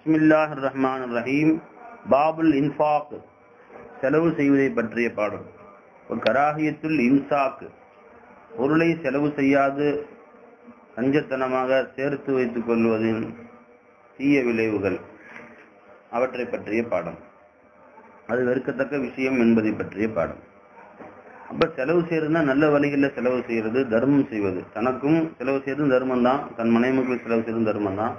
பிஸ்மில்லாஹ் ரஹ்மான் ரஹீம் பாபுல் இன்ஃபாக் செலவு செய்வதை பற்றிய பாடம் ஒரு கராகியத்துல் இம்சாக் பொருளை செலவு செய்யாது அஞ்சத்தனமாக சேர்த்து வைத்துக் கொள்வதின் தீய விளைவுகள் அவற்றை பற்றிய பாடம் அது வெறுக்கத்தக்க விஷயம் என்பதை பற்றிய பாடம் அப்ப செலவு செய்யறதுனா நல்ல வழிகளில் செலவு செய்யறது தர்மம் செய்வது தனக்கும் செலவு செய்யறதும் தர்மம் தான் தன் மனைமக்களுக்கு செலவு செய்யறதும் தர்மம் தான்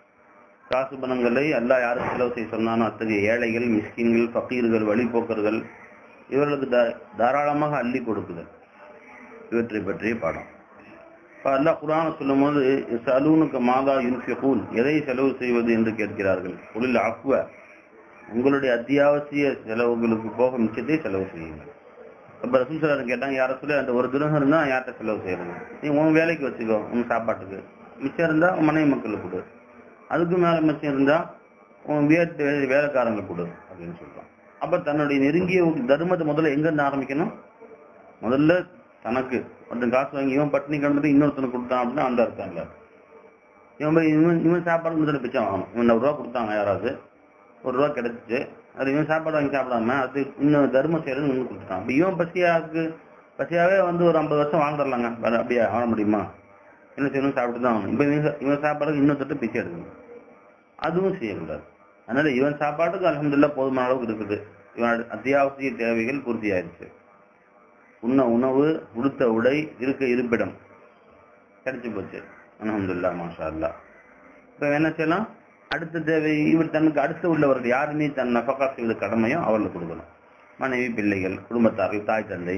காசு பணங்களை அல்லாஹ் யாருக்கு செலவு செய்ய சொன்னானோ அத்தகைய ஏழைகள் மிஸ்கின்கள் ஃபக்கீர்கள் வழிபோக்கர்கள் இவர்களுக்கு தா- தாராளமாக அள்ளி கொடுக்குதல் இவற்றை பற்றிய பாடம் இப்ப அல்லாஹ் குரான சொல்லும் போது சலூனுக்கு மாதா யுன்ஃபிகூன் எதை செலவு செய்வது என்று கேட்கிறார்கள் உளில் அக்வ உங்களுடைய அத்தியாவசிய செலவுகளுக்கு போக மிச்சத்தை செலவு செய்யுங்கள் அப்ப ரசூல் சலாரம் கேட்டாங்க யார சொல்லி அந்த ஒரு துரகம் இருந்தா யார்கிட்ட செலவு செய்யறது நீ உன் வேலைக்கு வச்சுக்கோ உன் சாப்பாட்டுக்கு மிச்சம் இருந்தா உன் மனைவி மக்களுக்கு கொடு அதுக்கு மேல மிச்சம் இருந்தா உன் வீட்டு வே- வேலைக்காரங்களுக்கு கொடு அப்படின்னு சொல்றான் அப்ப தன்னுடைய நெருங்கிய ஒரு தர்மத்தை முதல்ல எங்க இருந்து ஆரம்பிக்கணும் முதல்ல தனக்கு ஒருத்தன் காசு வாங்கி இவன் பட்டினி கிடந்துட்டு இன்னொருத்தனுக்கு கொடுத்தான் அப்படின்னா அந்த அர்த்தம் இல்ல இவன் போய் இவன் இவன் சாப்பாடு முதல்ல பிச்சை வாங்கணும் இவன் ஒரு ரூபா கொடுத்தாங்க யாராவது ஒரு ரூபா கிடைச்சிச்சு அது இவன் சாப்பாடு வாங்கி சாப்பிடாம அது இன்னும் தர்மம் செய்யறது இன்னும் கொடுத்துட்டான் அப்ப இவன் பசியாக்கு பசியாவே வந்து ஒரு ஐம்பது வருஷம் வாழ்ந்துடலாங்க வேற அப்படியே வாழ முடியுமா என்ன செய்யணும் சாப்பிட்டு தான் ஆகணும் இப்ப இவன் சா- இவன் சாப்பாடுக்கு இன்னொருத்தட்டு பிச்சை எடுக்கணும் அதுவும் செய்யக்கூடாது அதனால இவன் சாப்பாட்டுக்கு அல்ஹம்துலில்லாஹ் போதுமான அளவுக்கு இருக்குது இவன் அத்தியாவசிய தேவைகள் பூர்த்தி ஆயிடுச்சு உண்ண உணவு உடுத்த உடை இருக்க இருப்பிடம் கிடைச்சு போச்சு அல்ஹம்துலில்லாஹ் மாஷா அல்லாஹ் இப்ப என்ன செய்யலாம் அடுத்த தேவை இவர் தனக்கு அடுத்து உள்ளவர்கள் யாருமே தன் நஃபகா செய்வது கடமையோ அவர்களுக்கு கொடுக்கணும் மனைவி பிள்ளைகள் குடும்பத்தார்கள் தாய் தந்தை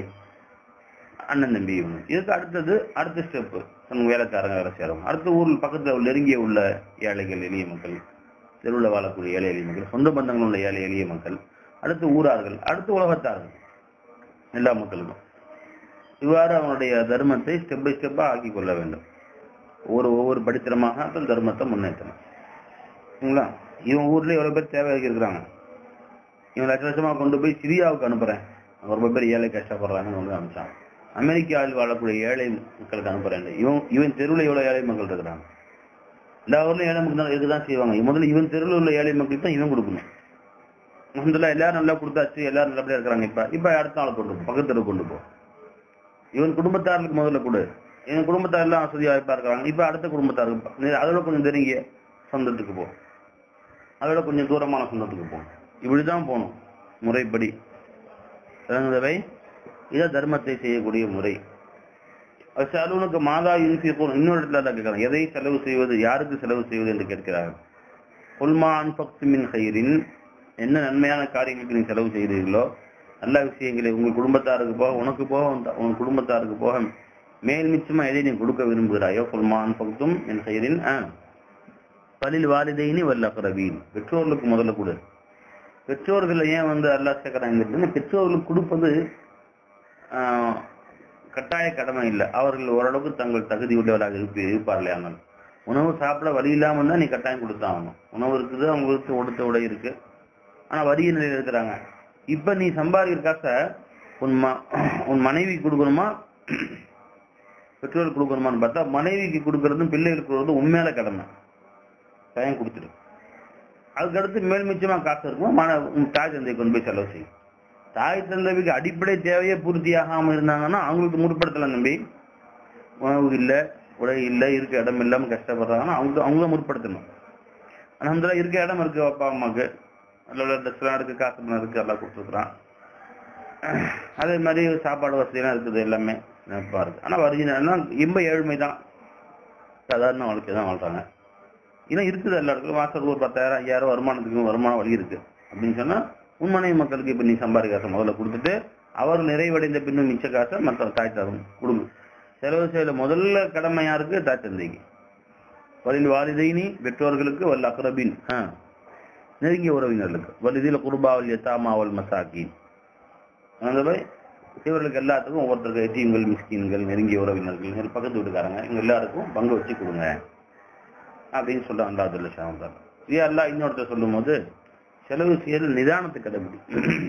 அண்ணன் தம்பி இவங்க இதுக்கு அடுத்தது அடுத்த ஸ்டெப் தன் வேலைக்காரங்க வேலை செய்யறவங்க அடுத்த ஊரில் பக்கத்துல உள்ள நெருங்கிய உள்ள ஏழைகள் எளிய மக்கள் தெருவில் வாழக்கூடிய ஏழை எளிய மக்கள் சொந்த பந்தங்கள் உள்ள ஏழை எளிய மக்கள் அடுத்து ஊரார்கள் அடுத்து உலகத்தார்கள் எல்லா மக்களுக்கும் இவ்வாறு அவனுடைய தர்மத்தை ஸ்டெப் பை ஸ்டெப்பா ஆக்கி கொள்ள வேண்டும் ஒவ்வொரு ஒவ்வொரு படித்தரமாக தன் தர்மத்தை முன்னேற்றணும் சரிங்களா இவன் ஊர்ல எவ்வளவு பேர் தேவையாக இருக்கிறாங்க இவன் லட்ச லட்சமா கொண்டு போய் சிரியாவுக்கு அனுப்புறேன் அங்க ரொம்ப பேர் ஏழை கஷ்டப்படுறாங்கன்னு வந்து அனுப்பிச்சான் அமெரிக்காவில் வாழக்கூடிய ஏழை மக்களுக்கு அனுப்புறேன் இவன் இவன் தெருவில் எவ்வளவு ஏழை மக்கள் இருக்கிறாங்க எல்லா ஊர்லயும் ஏழை மக்கள் தான் இருக்குதான் செய்வாங்க முதல்ல இவன் தெருவில் உள்ள ஏழை மக்களுக்கு தான் இவன் கொடுக்கணும் முதல்ல எல்லாரும் நல்லா கொடுத்தாச்சு எல்லாரும் நல்லபடியா இருக்கிறாங்க இப்ப இப்ப அடுத்த நாள் கொண்டு போ பக்கத்து தெருவுக்கு கொண்டு போ இவன் குடும்பத்தாருக்கு முதல்ல கொடு இவன் குடும்பத்தார் எல்லாம் வசதி வாய்ப்பா இருக்கிறாங்க இப்ப அடுத்த குடும்பத்தாருக்கு நீ அதோட கொஞ்சம் நெருங்கிய சொந்தத்துக்கு போ அதோட கொஞ்சம் தூரமான சொந்தத்துக்கு போ இப்படிதான் போகணும் முறைப்படி விளங்குதவை இதான் தர்மத்தை செய்யக்கூடிய முறை சலூனுக்கு மாதா யூனிஃபிகூன் இன்னொரு இடத்துல அல்லாஹ் கேட்கிறாங்க எதை செலவு செய்வது யாருக்கு செலவு செய்வது என்று கேட்கிறார்கள் உல்மா அன்பக்து மின் ஹைரின் என்ன நன்மையான காரியங்களுக்கு நீ செலவு செய்தீர்களோ நல்ல விஷயங்களை உங்கள் குடும்பத்தாருக்கு போக உனக்கு போக உன் உன் குடும்பத்தாருக்கு போக மேல் மிச்சமா எதை நீ கொடுக்க விரும்புகிறாயோ உல்மா அன்பக்தும் மின் ஹைரின் ஆ பலில் வாலிதைனி வல்ல அக்ரபீன் பெற்றோர்களுக்கு முதல்ல கொடு பெற்றோர்கள் ஏன் வந்து அல்லாஹ் சேர்க்கிறாங்க பெற்றோர்களுக்கு கொடுப்பது ஆஹ், கட்டாய கடமை இல்லை அவர்கள் ஓரளவுக்கு தங்கள் தகுதி உள்ளவராக இருப்பி இருப்பார்களே ஆனால் உணவு சாப்பிட வழி இல்லாம இருந்தா நீ கட்டாயம் கொடுத்தாகணும் உணவு இருக்குது அவங்களுக்கு உடுத்த உடை இருக்கு ஆனா வரிய நிலையில இருக்கிறாங்க இப்ப நீ சம்பாதிக்கிற காசை உன் ம உன் மனைவி கொடுக்கணுமா பெற்றோருக்கு கொடுக்கணுமான்னு பார்த்தா மனைவிக்கு கொடுக்கறதும் பிள்ளைகளுக்கு கொடுக்கறதும் உண்மையான கடமை டைம் கொடுத்துரு அதுக்கடுத்து மேல் மிச்சமா காசு இருக்குமா மன உன் தாய் தந்தை கொண்டு போய் செலவு செய்யும் தாய் தந்தைக்கு அடிப்படை தேவையே பூர்த்தியாகாம இருந்தாங்கன்னா அவங்களுக்கு முற்படுத்தலாம் தம்பி உணவு இல்ல உடை இல்ல இருக்க இடம் இல்லாம கஷ்டப்படுறாங்கன்னா அவங்க அவங்கள முற்படுத்தணும் அலமதுல்லா இருக்க இடம் இருக்கு அப்பா அம்மாக்கு நல்ல ட்ரெஸ் எல்லாம் இருக்கு காசு பணம் இருக்கு எல்லாம் கொடுத்துருக்குறான் அதே மாதிரி சாப்பாடு வசதியெல்லாம் இருக்குது எல்லாமே நினைப்பா இருக்கு ஆனா வரிஜினா ரொம்ப ஏழ்மை தான் சாதாரண வாழ்க்கை தான் வாழ்றாங்க இன்னும் இருக்குது எல்லா இடத்துலையும் மாசத்துக்கு ஒரு பத்தாயிரம் ஐயாயிரம் வருமானத்துக்கு வருமானம் வழி இருக்கு அப்படின்னு சொன்னா உன் மனைவி மக்களுக்கு இப்ப நீ சம்பாதி காசை முதல்ல கொடுத்துட்டு அவர் நிறைவடைந்த பின்னும் மிச்ச காசை மற்ற தாய் தரும் கொடுங்க செலவு செய்யல முதல்ல கடமை யாருக்கு தாய் தந்தைக்கு வலில் வாலிதைனி பெற்றோர்களுக்கு வல்ல அக்ரபின் ஆ. நெருங்கிய உறவினர்களுக்கு வலிதில குருபாவல் எத்தாமாவல் மசாக்கின் அந்த மாதிரி இவர்களுக்கு எல்லாத்துக்கும் ஒவ்வொருத்தருக்கு எத்தீம்கள் மிஸ்கின்கள் நெருங்கிய உறவினர்கள் நெரு- பக்கத்து வீட்டுக்காரங்க இவங்க எல்லாருக்கும் பங்கு வச்சு கொடுங்க அப்படின்னு சொல்ல அல்லாதுல்ல ஷாமதார் இதே அல்லா இன்னொருத்தர் சொல்லும் போது செலவு செய்யறது நிதானத்தை கடைபிடி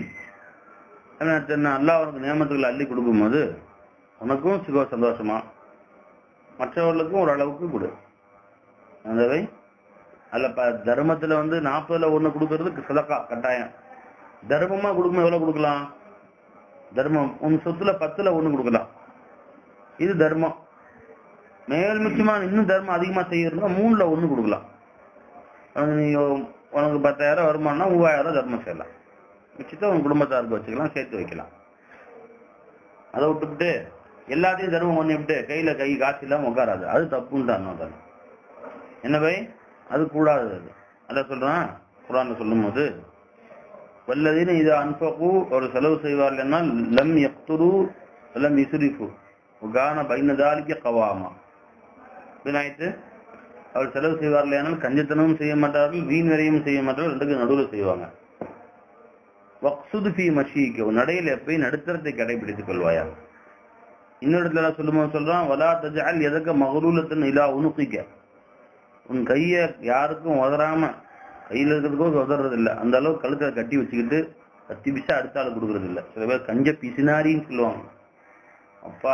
என்ன அல்லா அவனுக்கு நியமத்துகளை அள்ளி கொடுக்கும்போது உனக்கும் சுக சந்தோஷமா மற்றவர்களுக்கும் ஒரு அளவுக்கு கொடு அந்தவை அதுல ப- தர்மத்துல வந்து நாற்பதுல ஒண்ணு கொடுக்கறது சதக்கா கட்டாயம் தர்மமா கொடுக்கும்போது எவ்வளவு கொடுக்கலாம் தர்மம் உன் சொத்துல பத்துல ஒண்ணு கொடுக்கலாம் இது தர்மம் மேல் மிச்சமா இன்னும் தர்மம் அதிகமா செய்யறதுனா மூணுல ஒண்ணு கொடுக்கலாம் உனக்கு நீ உனக்கு பத்தாயிரம் வருமானம்னா மூவாயிரம் தர்மம் செய்யலாம் மிச்சத்தை உன் குடும்பத்தாருக்கு வச்சுக்கலாம் சேர்த்து வைக்கலாம் அதை விட்டுவிட்டு எல்லாத்தையும் தர்மம் பண்ணிவிட்டு கையில கை காசு இல்லாம உட்காராது அது தப்புன்றான் தான் என்ன பை அது கூடாது அது அதான் சொல்றான் குரான்ல சொல்லும் போது வல்லதீன இது அன்பகு ஒரு செலவு செய்வார்கள் என்றால் லம் யக்துரு லம் இசுரிஃபு உகான பைனதாலிக்க கவாமா வினாயித்து அவர் செலவு செய்வார்கள் ஆனால் கஞ்சத்தனமும் செய்ய மாட்டார்கள் வீண் வரையும் செய்ய மாட்டார்கள் ரெண்டுக்கும் நடுவில் செய்வாங்க வக்சுது ஃபி மஷீக்கு உன் நடையில் எப்பயும் நடுத்தரத்தை கடைபிடித்துக் கொள்வாயா இன்னொரு இடத்துல சொல்லும்போது சொல்றான் வலா தஜால் எதக்க மகரூலத்தின் இலா உனுக்கிக்க உன் கைய யாருக்கும் உதறாம கையில இருக்கிறதுக்கோ உதறது இல்ல அந்த அளவுக்கு கழுத்துல கட்டி வச்சுக்கிட்டு கத்தி பிசா அடுத்த ஆளு கொடுக்கறது இல்ல சில பேர் கஞ்ச பிசினாரின்னு சொல்லுவாங்க அப்பா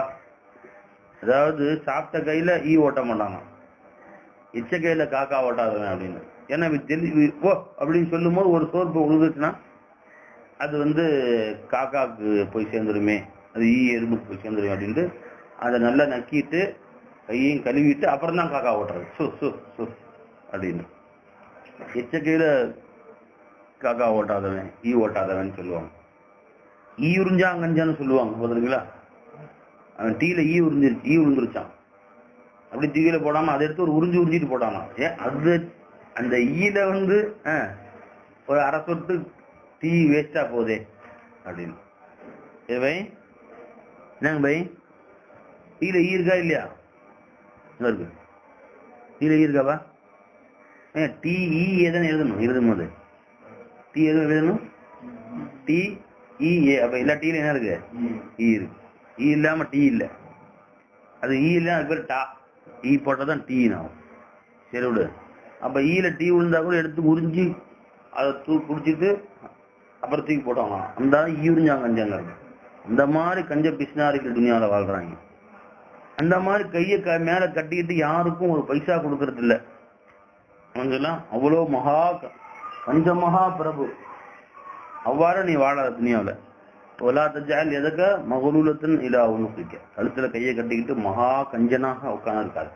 அதாவது சாப்பிட்ட கையில ஈ ஓட்ட மாட்டாங்க எச்ச கையில காக்கா ஓட்டாதவன் அப்படின்னு ஏன்னா இவன் தெளி இவ- ஓ அப்படின்னு சொல்லும் போது ஒரு சோர்ப்பு உழுதுச்சுன்னா அது வந்து காக்காவுக்கு போய் சேர்ந்துருமே அது ஈ எறும்புக்கு போய் சேர்ந்துருமே அப்படின்ட்டு அதை நல்லா நக்கிட்டு கையையும் கழுவிட்டு அப்புறம் தான் காக்கா ஓட்டுறது சு சு சு அப்படின்னு எச்சக்கையில காக்கா ஓட்டாதவன் ஈ ஓட்டாதவன் சொல்லுவாங்க ஈ உறிஞ்சா கஞ்சான்னு சொல்லுவாங்க பாத்துருங்களா அவன் டீல ஈ உறிஞ்சிருச்சு ஈ உறிஞ்சிருச்சான் அப்படி தீயில போடாம அதை எடுத்து ஒரு உறிஞ்சு உறிஞ்சிட்டு போட்டானா ஏன் அது அந்த ஈல வந்து ஆஹ், ஒரு அரை சொட்டு டீ வேஸ்டா போதே அப்படின்னு ஏ பை என்னங்க பை டீல ஈ இருக்கா இல்லையா எங்க இருக்கு டீல ஈ இருக்காப்பா ஏன் டி இ எதன்னு எழுதணும் எழுதும் போது டி எதுவும் எழுதணும் டி இ ஏ அப்ப எல்லா டீல என்ன இருக்கு ஈ இருக்கு ஈ இல்லாம டீ இல்ல அது ஈ இல்ல அது பேர் டா ஈ போட்டாதான் டீ ஆகும் சரி விடு அப்ப ஈல டீ விழுந்தா கூட எடுத்து உறிஞ்சி அதை தூ குடிச்சிட்டு அப்புறம் தூக்கி போட்டாங்க அந்த ஈ உறிஞ்சாங்க கஞ்சாங்க இந்த மாதிரி கஞ்ச பிசினாரிகள் துணியால வாழ்றாங்க அந்த மாதிரி கையை க மேல கட்டிக்கிட்டு யாருக்கும் ஒரு பைசா கொடுக்கறது இல்ல அவங்கெல்லாம் அவ்வளோ மகா க- பஞ்ச மகா பிரபு அவ்வாறு நீ வாழாத துணியாவில் ஒலா தஜால் எதக்க மகுலூலத்தின் இலா உனுக்கிக்க கழுத்துல கையை கட்டிக்கிட்டு மகா கஞ்சனாக உட்கார்ந்து இருக்காரு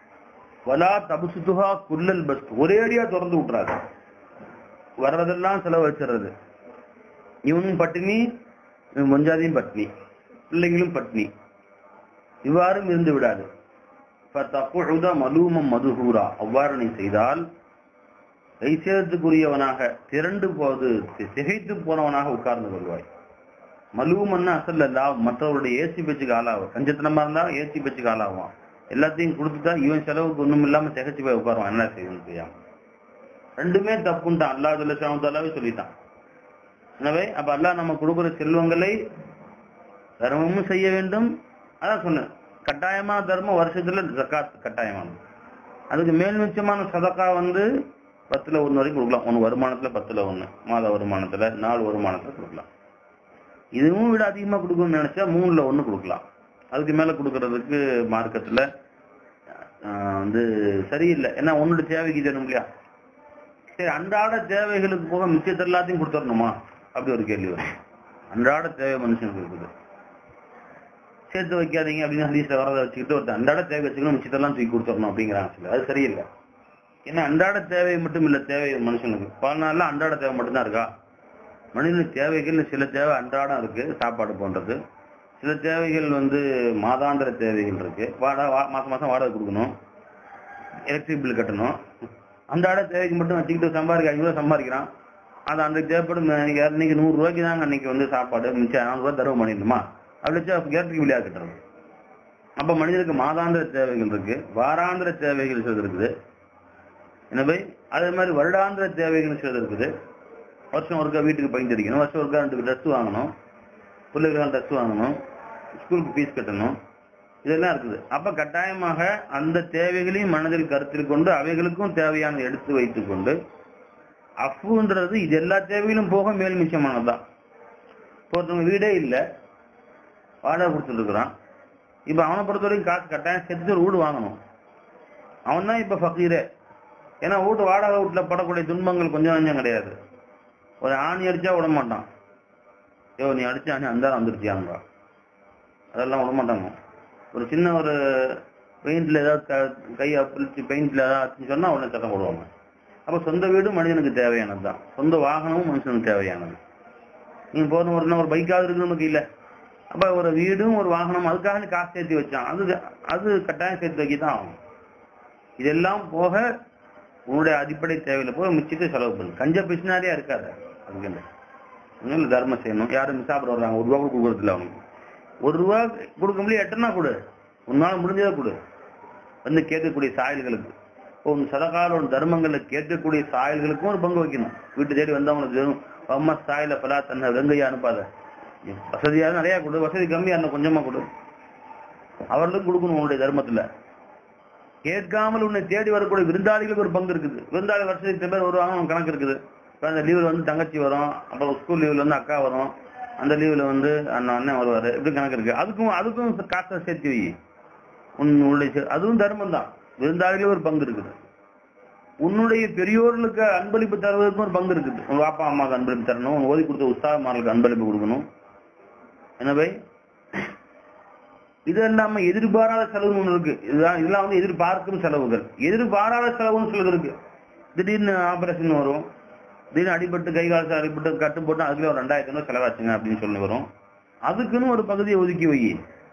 வலா தபுசுதுஹா குல்லல் பஸ் ஒரேடியா திறந்து விட்டுறாரு வர்றதெல்லாம் செலவு வச்சிடுறது இவனும் பட்டினி இவன் மொஞ்சாதியும் பட்டினி பிள்ளைங்களும் பட்டினி இவ்வாறும் இருந்து விடாது ஃபதகுஉத மலூமம் மதுஹூரா அவ்வாறு நீ செய்தால் கைசேதத்துக்குரியவனாக திரண்டு போது தி- திகைத்து போனவனாக உட்கார்ந்து கொள்வாய் மலூமன்னா அசல் அல்ல மற்றவருடைய ஏசி பேச்சுக்கு ஆளாகும் கஞ்சத்தனமா இருந்தா ஏசி பேச்சுக்கு ஆளாகுவான் எல்லாத்தையும் கொடுத்துட்டா இவன் செலவுக்கு ஒண்ணும் இல்லாம திகைச்சு போய் உட்காருவான் என்ன செய்யணும் தெரியாம ரெண்டுமே தப்புன்ட்டான் அல்லாஹ் ஜல்லஷாவுத்தாலாவே சொல்லிட்டான் எனவே அப்ப அல்லாஹ் நம்ம கொடுக்கிற செல்வங்களை தர்மமும் செய்ய வேண்டும் அதான் சொன்னேன் கட்டாயமான தர்மம் வருஷத்துல ஜக்காத் கட்டாயமானது அதுக்கு மேல் மிச்சமான சதக்கா வந்து பத்துல ஒண்ணு வரைக்கும் கொடுக்கலாம் ஒண்ணு வருமானத்துல பத்துல ஒண்ணு மாத வருமானத்துல நாலு வருமானத்துல கொடுக்கலாம் இதுவும் விட அதிகமா கொடுக்கணும்னு நினைச்சா மூணுல ஒண்ணு கொடுக்கலாம் அதுக்கு மேல கொடுக்கறதுக்கு மார்க்கத்துல ஆஹ், வந்து சரியில்லை ஏன்னா உன்னோட தேவைக்கு தரணும் இல்லையா சரி அன்றாட தேவைகளுக்கு போக மிச்சத்தை எல்லாத்தையும் கொடுத்துடணுமா அப்படி ஒரு கேள்வி வரும் அன்றாட தேவை மனுஷனுக்கு இருக்குது சேர்த்து வைக்காதீங்க அப்படின்னு ஹதீஸ்ல வரதை வச்சுக்கிட்டு ஒருத்தன் அன்றாட தேவை வச்சுக்கணும் மிச்சத்தெல்லாம் தூக்கி கொடுத்துடணும் அப்படிங்கிறாங்க சில அது சரியில்லை ஏன்னா அன்றாட தேவை மட்டும் இல்ல தேவை மனுஷனுக்கு வாழ்நாள்ல அன்றாட தேவை மட்டும்தான் இருக்கா மனிதனுக்கு தேவைகள் சில தேவை அன்றாடம் இருக்கு சாப்பாடு போன்றது சில தேவைகள் வந்து மாதாந்திர தேவைகள் இருக்கு வாடகை வா- மாசம் மாசம் வாடகை கொடுக்கணும் எலக்ட்ரிக் பில் கட்டணும் அன்றாட தேவைக்கு மட்டும் வச்சுக்கிட்டு சம்பாதிக்க ஐநூறு சம்பாதிக்கிறான் அது அன்றைக்கு தேவைப்படும் இன்னைக்கு இன்னைக்கு நூறு ரூபாய்க்கு தாங்க அன்னைக்கு வந்து சாப்பாடு மிச்சம் நானூறு ரூபாய் தருவ பண்ணிடணுமா அப்படி வச்சு எலக்ட்ரிக் பில்லையா கட்டுறது அப்ப மனிதனுக்கு மாதாந்திர தேவைகள் இருக்கு வாராந்திர தேவைகள் சிலது இருக்குது எனவே அதே மாதிரி வருடாந்திர தேவைகள் சிலது இருக்குது வருஷம் ஒருக்கா வீட்டுக்கு பெயிண்ட் அடிக்கணும் வருஷம் ஒருக்கா ரெண்டு ட்ரெஸ் வாங்கணும் பிள்ளைகளுக்கு ட்ரெஸ் வாங்கணும் ஸ்கூலுக்கு ஃபீஸ் கட்டணும் இதெல்லாம் இருக்குது அப்ப கட்டாயமாக அந்த தேவைகளையும் மனதில் கருத்தில் கொண்டு அவைகளுக்கும் தேவையான எடுத்து வைத்துக் கொண்டு அஃபுன்றது இது எல்லா தேவையிலும் போக மேல் மிச்சமானதுதான் இப்போ ஒருத்தவங்க வீடே இல்லை வாடகை கொடுத்துட்டு இருக்கிறான் இப்ப அவனை பொறுத்த வரைக்கும் காசு கட்டாயம் சேர்த்து ஒரு வீடு வாங்கணும் அவன் தான் இப்ப ஃபக்கீரே ஏன்னா வீட்டு வாடகை வீட்டுல படக்கூடிய துன்பங்கள் கொஞ்சம் கொஞ்சம் கிடையாது ஒரு ஆணி அடிச்சா விட மாட்டான் ஐயோ நீ அடிச்ச ஆணி அந்த வந்துருச்சியாங்க அதெல்லாம் விட மாட்டாங்க ஒரு சின்ன ஒரு பெயிண்ட்ல ஏதாவது க- கையை அப்பிடிச்சு பெயிண்ட்ல ஏதாவது சொன்னா உடனே சத்தம் போடுவாங்க அப்ப சொந்த வீடு மனிதனுக்கு தேவையானது தான் சொந்த வாகனமும் மனுஷனுக்கு தேவையானது நீங்க போன ஒரு ஒரு பைக்காவது இருக்கு நமக்கு இல்ல அப்ப ஒரு வீடும் ஒரு வாகனம் அதுக்காக நீ காசு சேர்த்து வச்சான் அது அது கட்டாயம் சேர்த்து வைக்க தான் ஆகும் இதெல்லாம் போக உன்னுடைய அடிப்படை தேவையில போய் மிச்சிட்டு செலவு பண்ணு கஞ்ச பிசினாரியா இருக்காத அதுக்கு என்ன ஒண்ணும் இல்ல, தர்மம் செய்யணும் யாரும் சாப்பிட வர்றாங்க ஒரு ரூபா கூட கொடுக்கறது இல்ல அவனுக்கு ஒரு ரூபா கொடுக்க முடியல எட்டனா கொடு உன்னால முடிஞ்சதை கொடு வந்து கேட்கக்கூடிய சாயல்களுக்கு உன் சதகால உன் தர்மங்கள்ல கேட்கக்கூடிய சாயல்களுக்கும் ஒரு பங்கு வைக்கணும் வீட்டு தேடி வந்தவங்களுக்கு வெறும் அம்மா சாயல பலா தன்னை வெங்கையா அனுப்பாத வசதியாக நிறைய கொடு வசதி கம்மியா இருந்தா கொஞ்சமா கொடு அவர்களுக்கு கொடுக்கணும் உன்னுடைய தர்மத்துல கேட்காமல் உன்னை தேடி வரக்கூடிய விருந்தாளிகளுக்கு ஒரு பங்கு இருக்குது விருந்தாளி வருஷத்துக்கு இத்தனை பேர் வருவாங்க அவன் கணக்கு இருக்குது இப்ப அந்த லீவுல வந்து தங்கச்சி வரும் அப்புறம் ஸ்கூல் லீவுல வந்து அக்கா வரும் அந்த லீவுல வந்து அண்ணன் அண்ணன் வருவாரு இப்படி கணக்கு இருக்கு அதுக்கும் அதுக்கும் காசை சேர்த்து வை உன்னுடைய சே- அதுவும் தர்மம் தான் விருந்தாளிகளும் ஒரு பங்கு இருக்குது உன்னுடைய பெரியோர்களுக்கு அன்பளிப்பு தருவதற்கும் ஒரு பங்கு இருக்குது உன் பாப்பா அம்மாவுக்கு அன்பளிப்பு தரணும் உன் ஓதி கொடுத்த உஸ்தாதமார்களுக்கு அன்பளிப்பு கொடுக்கணும் என்ன பை இது இல்லாம எதிர்பாராத செலவுன்னு ஒண்ணு இருக்கு இதுதான் இதெல்லாம் வந்து எதிர்பார்க்கும் செலவுகள் எதிர்பாராத செலவுன்னு சிலது இருக்கு திடீர்னு ஆபரேஷன் வரும் திடீர்னு அடிபட்டு கை கால் அடிபட்டு கட்டு போட்டு அதுல ஒரு ரெண்டாயிரத்தி ஐநூறு செலவாச்சுங்க அப்படின்னு சொல்லி வரும் அதுக்குன்னு ஒரு பகுதியை ஒதுக்கி வை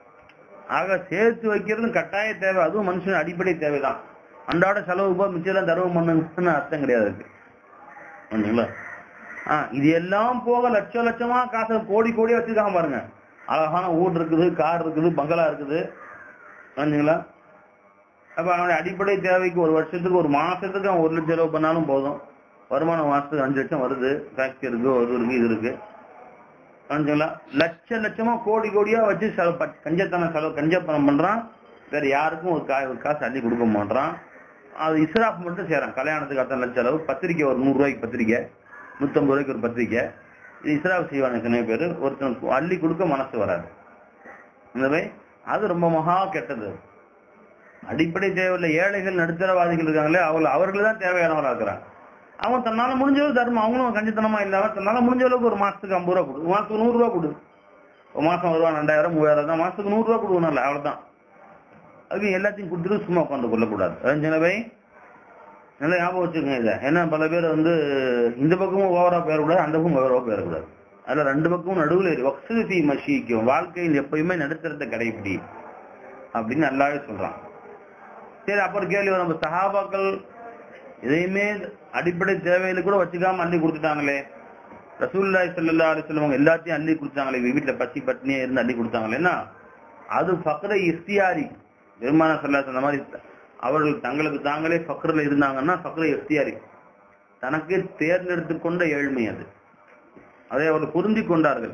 ஆக சேர்த்து வைக்கிறது கட்டாய தேவை அதுவும் மனுஷன் அடிப்படை தேவைதான் அன்றாட செலவு போய் மிச்சம் தர்மம் பண்ணுங்கன்னு அர்த்தம் கிடையாது அதுக்கு புரியுதுங்களா ஆ இது எல்லாம் போக லட்சம் லட்சமா காசை கோடி கோடியா வச்சிருக்காங்க பாருங்க அழகான வீடு இருக்குது கார் இருக்குது பங்களா இருக்குது புரிஞ்சுங்களா அப்ப அவனுடைய அடிப்படை தேவைக்கு ஒரு வருஷத்துக்கு ஒரு மாசத்துக்கு அவன் ஒரு லட்சம் செலவு பண்ணாலும் போதும் வருமானம் மாசத்துக்கு அஞ்சு லட்சம் வருது ஃபேக்டரி இருக்கு ஒரு இருக்கு இது இருக்கு புரிஞ்சுங்களா லட்ச லட்சமா கோடி கோடியா வச்சு செலவு ப- கஞ்சத்தனம் செலவு கஞ்சப்பணம் பண்றான் வேற யாருக்கும் ஒரு காய் ஒரு காசு அள்ளி கொடுக்க மாட்டான் அது இஸ்ராஃப் மட்டும் செய்யறான் கல்யாணத்துக்கு அத்தனை லட்சம் செலவு பத்திரிக்கை ஒரு நூறு ரூபாய்க்கு பத்திரிக்கை நூத்தம்பது ரூபாய்க்கு ஒரு பத்திரிக்கை இது இஸ்ராஃப் செய்வானுங்க நிறைய பேர் ஒருத்தனுக்கு அள்ளி கொடுக்க மனசு வராது இந்த மாதிரி அது ரொம்ப மகா கெட்டது அடிப்படை தேவையில்லை ஏழைகள் நடுத்தரவாதிகள் இருக்காங்களே அவங்க அவர்கள் தான் தேவையானவரா இருக்கிறாங்க அவன் தன்னால முடிஞ்ச அளவு தர்மம் அவங்களும் கஞ்சித்தனமா இல்லாம தன்னால முடிஞ்ச அளவுக்கு ஒரு மாசத்துக்கு ஐம்பது ரூபா கொடு ஒரு மாசத்துக்கு நூறு ரூபா கொடு ஒரு மாசம் வருவா ரெண்டாயிரம் மூவாயிரம் தான் மாசத்துக்கு நூறு ரூபா கொடுக்கணும்ல அவ்வளவுதான் அதுக்கு எல்லாத்தையும் கொடுத்துட்டு சும்மா உட்காந்து கொள்ளக்கூடாது ரஞ்சனவை நல்லா ஞாபகம் வச்சுக்கோங்க இதை ஏன்னா பல பேர் வந்து இந்த பக்கமும் ஓவரா போயிடக்கூடாது அந்த பக்கமும் ஓவரா போயிடக்கூடாது அதுல ரெண்டு பக்கமும் நடுவில் வக்ஸி மஷிக்கும் வாழ்க்கையில் எப்பயுமே நடுத்தரத்தை கடைபிடி அப்படின்னு நல்லாவே சொல்றான் சரி அப்புறம் கேள்வி வரும், நம்ம சஹாபாக்கள் எதையுமே அடிப்படை தேவையில கூட வச்சுக்காம அள்ளி கொடுத்துட்டாங்களே ரசூலுல்லாஹி ஸல்லல்லாஹு அலைஹி வஸல்லம் அவங்க எல்லாத்தையும் அள்ளி கொடுத்தாங்களே வீட்டுல பசி பட்னியே இருந்து அள்ளி கொடுத்தாங்களேன்னா அது ஃபக்ர இஃப்தியாரி பெருமான சொல்ல அந்த மாதிரி அவர்கள் தங்களுக்கு தாங்களே ஃபக்ரில் இருந்தாங்கன்னா ஃபக்ர இஃப்தியாரி தனக்கு தேர்ந்தெடுத்து கொண்ட ஏழ்மை அது அதை அவர்கள் புரிந்து கொண்டார்கள்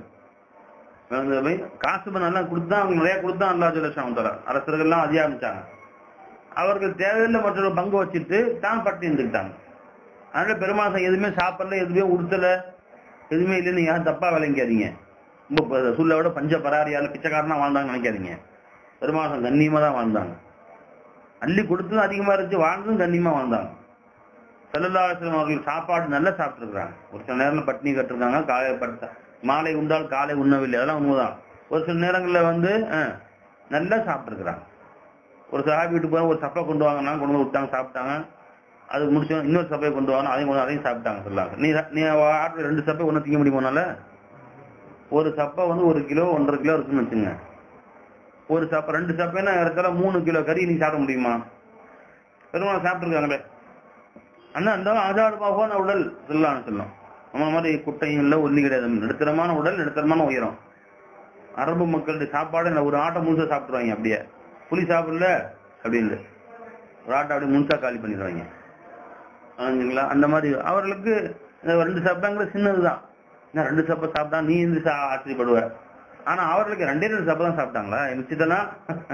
அந்த காசு பணம் எல்லாம் கொடுத்தா அவங்க நிறைய கொடுத்தா அல்லா ஜலஷாம் தர அரசர்கள்லாம் அதிகாமிச்சாங்க அவர்கள் தேவையில்லை மற்றொரு பங்கு வச்சுட்டு தான் பட்டி இருந்துக்கிட்டாங்க அதனால பெருமாசம் எதுவுமே சாப்பிடல எதுவுமே உடுத்தல எதுவுமே இல்லைன்னு யாரும் தப்பா விளங்காதீங்க ரொம்ப சொல்ல விட பஞ்ச பராரியால பிச்சைக்காரனா வாழ்ந்தாங்க நினைக்காதீங்க பெருமாசம் கண்ணியமா தான் வாழ்ந்தாங்க அள்ளி கொடுத்ததும் அதிகமா இருந்துச்சு வாழ்ந்ததும் கண்ணியமா வாழ்ந்தாங்க செல்லல்லாசலம் அவர்கள் சாப்பாடு நல்லா சாப்பிட்டுருக்காங்க ஒரு சில நேரம் பட்னி கட்டிருக்காங்க காலை படுத்த மாலை உண்டால் காலை உண்ணவில்லை அதெல்லாம் உண்மைதான் ஒரு சில நேரங்கள்ல வந்து அஹ், நல்லா சாப்பிட்டுருக்குறாங்க ஒரு சஹாபி வீட்டுக்கு போய் ஒரு சப்பை கொண்டு வாங்கன்னா கொண்டு வந்து விட்டாங்க சாப்பிட்டாங்க அது முடிச்சோம் இன்னொரு சப்பையை கொண்டு வாங்க அதையும் கொண்டு வந்து அதையும் சாப்பிட்டாங்க சொல்லாங்க நீ நீ ஆட்டில் ரெண்டு சப்பை ஒன்று திங்க முடியுமானால ஒரு சப்பை வந்து ஒரு கிலோ ஒன்றரை கிலோ இருக்குன்னு வச்சுங்க ஒரு சப்பை ரெண்டு சப்பைன்னா இடத்துல மூணு கிலோ கறி நீ சாப்பிட முடியுமா பெருமாள் சாப்பிட்டுருக்காங்களே அண்ணா அந்த ஆதாரமாகவான உடல் சொல்லலாம்னு சொல்லலாம் நம்ம மாதிரி குட்டையும் இல்லை ஒல்லி கிடையாது நடுத்தரமான உடல் நடுத்தரமான உயரம் அரபு மக்களுடைய சாப்பாடு இந்த ஒரு ஆட்டை முழுசா சாப்பிட்டுருவாங்க அப்படியே புளி சாப்பிடல அப்படின்னு ஒரு ஆட்டை அப்படியே முழுசா காலி பண்ணிடுவாங்க ஆச்சுங்களா அந்த மாதிரி அவர்களுக்கு இந்த ரெண்டு சாப்பிட்டாங்களே சின்னதுதான் என்ன ரெண்டு சப்பை சாப்பிட்டா நீ இருந்து சா- ஆச்சரியப்படுவ ஆனா அவர்களுக்கு ரெண்டே ரெண்டு சப்பை தான் சாப்பிட்டாங்களா மிச்சத்தெல்லாம்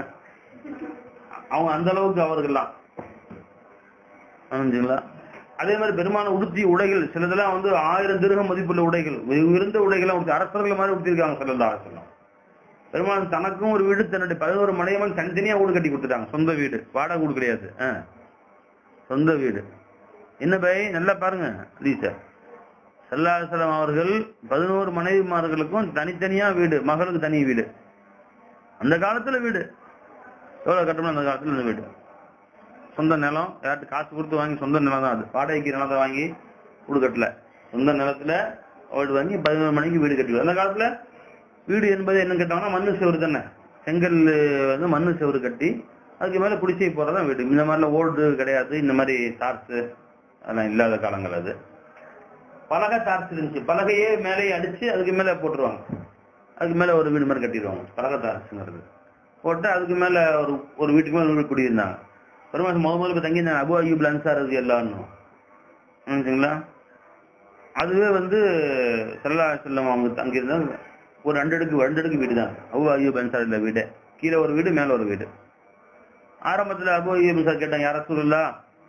அவங்க அந்த அளவுக்கு அவர்கள்லாம் ஆச்சுங்களா அதே மாதிரி பெருமான உடுத்திய உடைகள் சிலதெல்லாம் வந்து ஆயிரம் திருக மதிப்புள்ள உடைகள் உயர்ந்த உடைகள் உடுத்தி அரசர்கள் மாதிரி உடுத்திருக்காங்க சொல்லலாம் அரசலாம் பெருமாள் தனக்கும் ஒரு வீடு தன்னுடைய பதினோரு மனையவன் தனித்தனியா வீடு கட்டி கொடுத்துட்டாங்க சொந்த வீடு வாடகை வீடு கிடையாது ஆ. சொந்த வீடு என்ன பை நல்லா பாருங்க லீசா சல்லாஹலம் அவர்கள் பதினோரு மனைவிமார்களுக்கும் தனித்தனியா வீடு மகளுக்கு தனி வீடு அந்த காலத்துல வீடு எவ்வளவு கட்டணும் அந்த காலத்துல இந்த வீடு சொந்த நிலம் யார்ட்டு காசு கொடுத்து வாங்கி சொந்த நிலம் தான் அது வாடகைக்கு நிலத்தை வாங்கி வீடு கட்டல சொந்த நிலத்துல வீடு வாங்கி பதினோரு மணிக்கு வீடு கட்டி அந்த காலத்துல வீடு என்பது என்ன கேட்டாங்கன்னா மண்ணு செவரு தானே செங்கல் வந்து மண்ணு செவரு கட்டி அதுக்கு மேல குடிசை போறதான் வீடு இந்த மாதிரிலாம் ஓடு கிடையாது இந்த மாதிரி டார்ஸ் அதெல்லாம் இல்லாத காலங்கள் அது பலகை டார்ச் இருந்துச்சு பலகையே மேலேயே அடிச்சு அதுக்கு மேல போட்டுருவாங்க அதுக்கு மேல ஒரு வீடு மாதிரி கட்டிடுவாங்க பலகை டார்ச்ங்கிறது போட்டு அதுக்கு மேல ஒரு ஒரு வீட்டுக்கு மேல ஒரு வீடு குடியிருந்தாங்க பெருமாள் முத முதல்ல தங்கியிருந்தாங்க அபு அய்யூப் அன்சார் அது எல்லாரும் புரிஞ்சுங்களா அதுவே வந்து செல்லா செல்லம் அவங்க தங்கியிருந்தாங்க ஒரு ரெண்டு அடுக்கு ரெண்டு அடுக்கு வீடு தான் அபு அய்யூப் அன்சார் இல்ல வீடு கீழே ஒரு வீடு மேல ஒரு வீடு ஆரம்பத்துல அபு அய்யூப் அன்சார் கேட்டாங்க யார சொல்லலா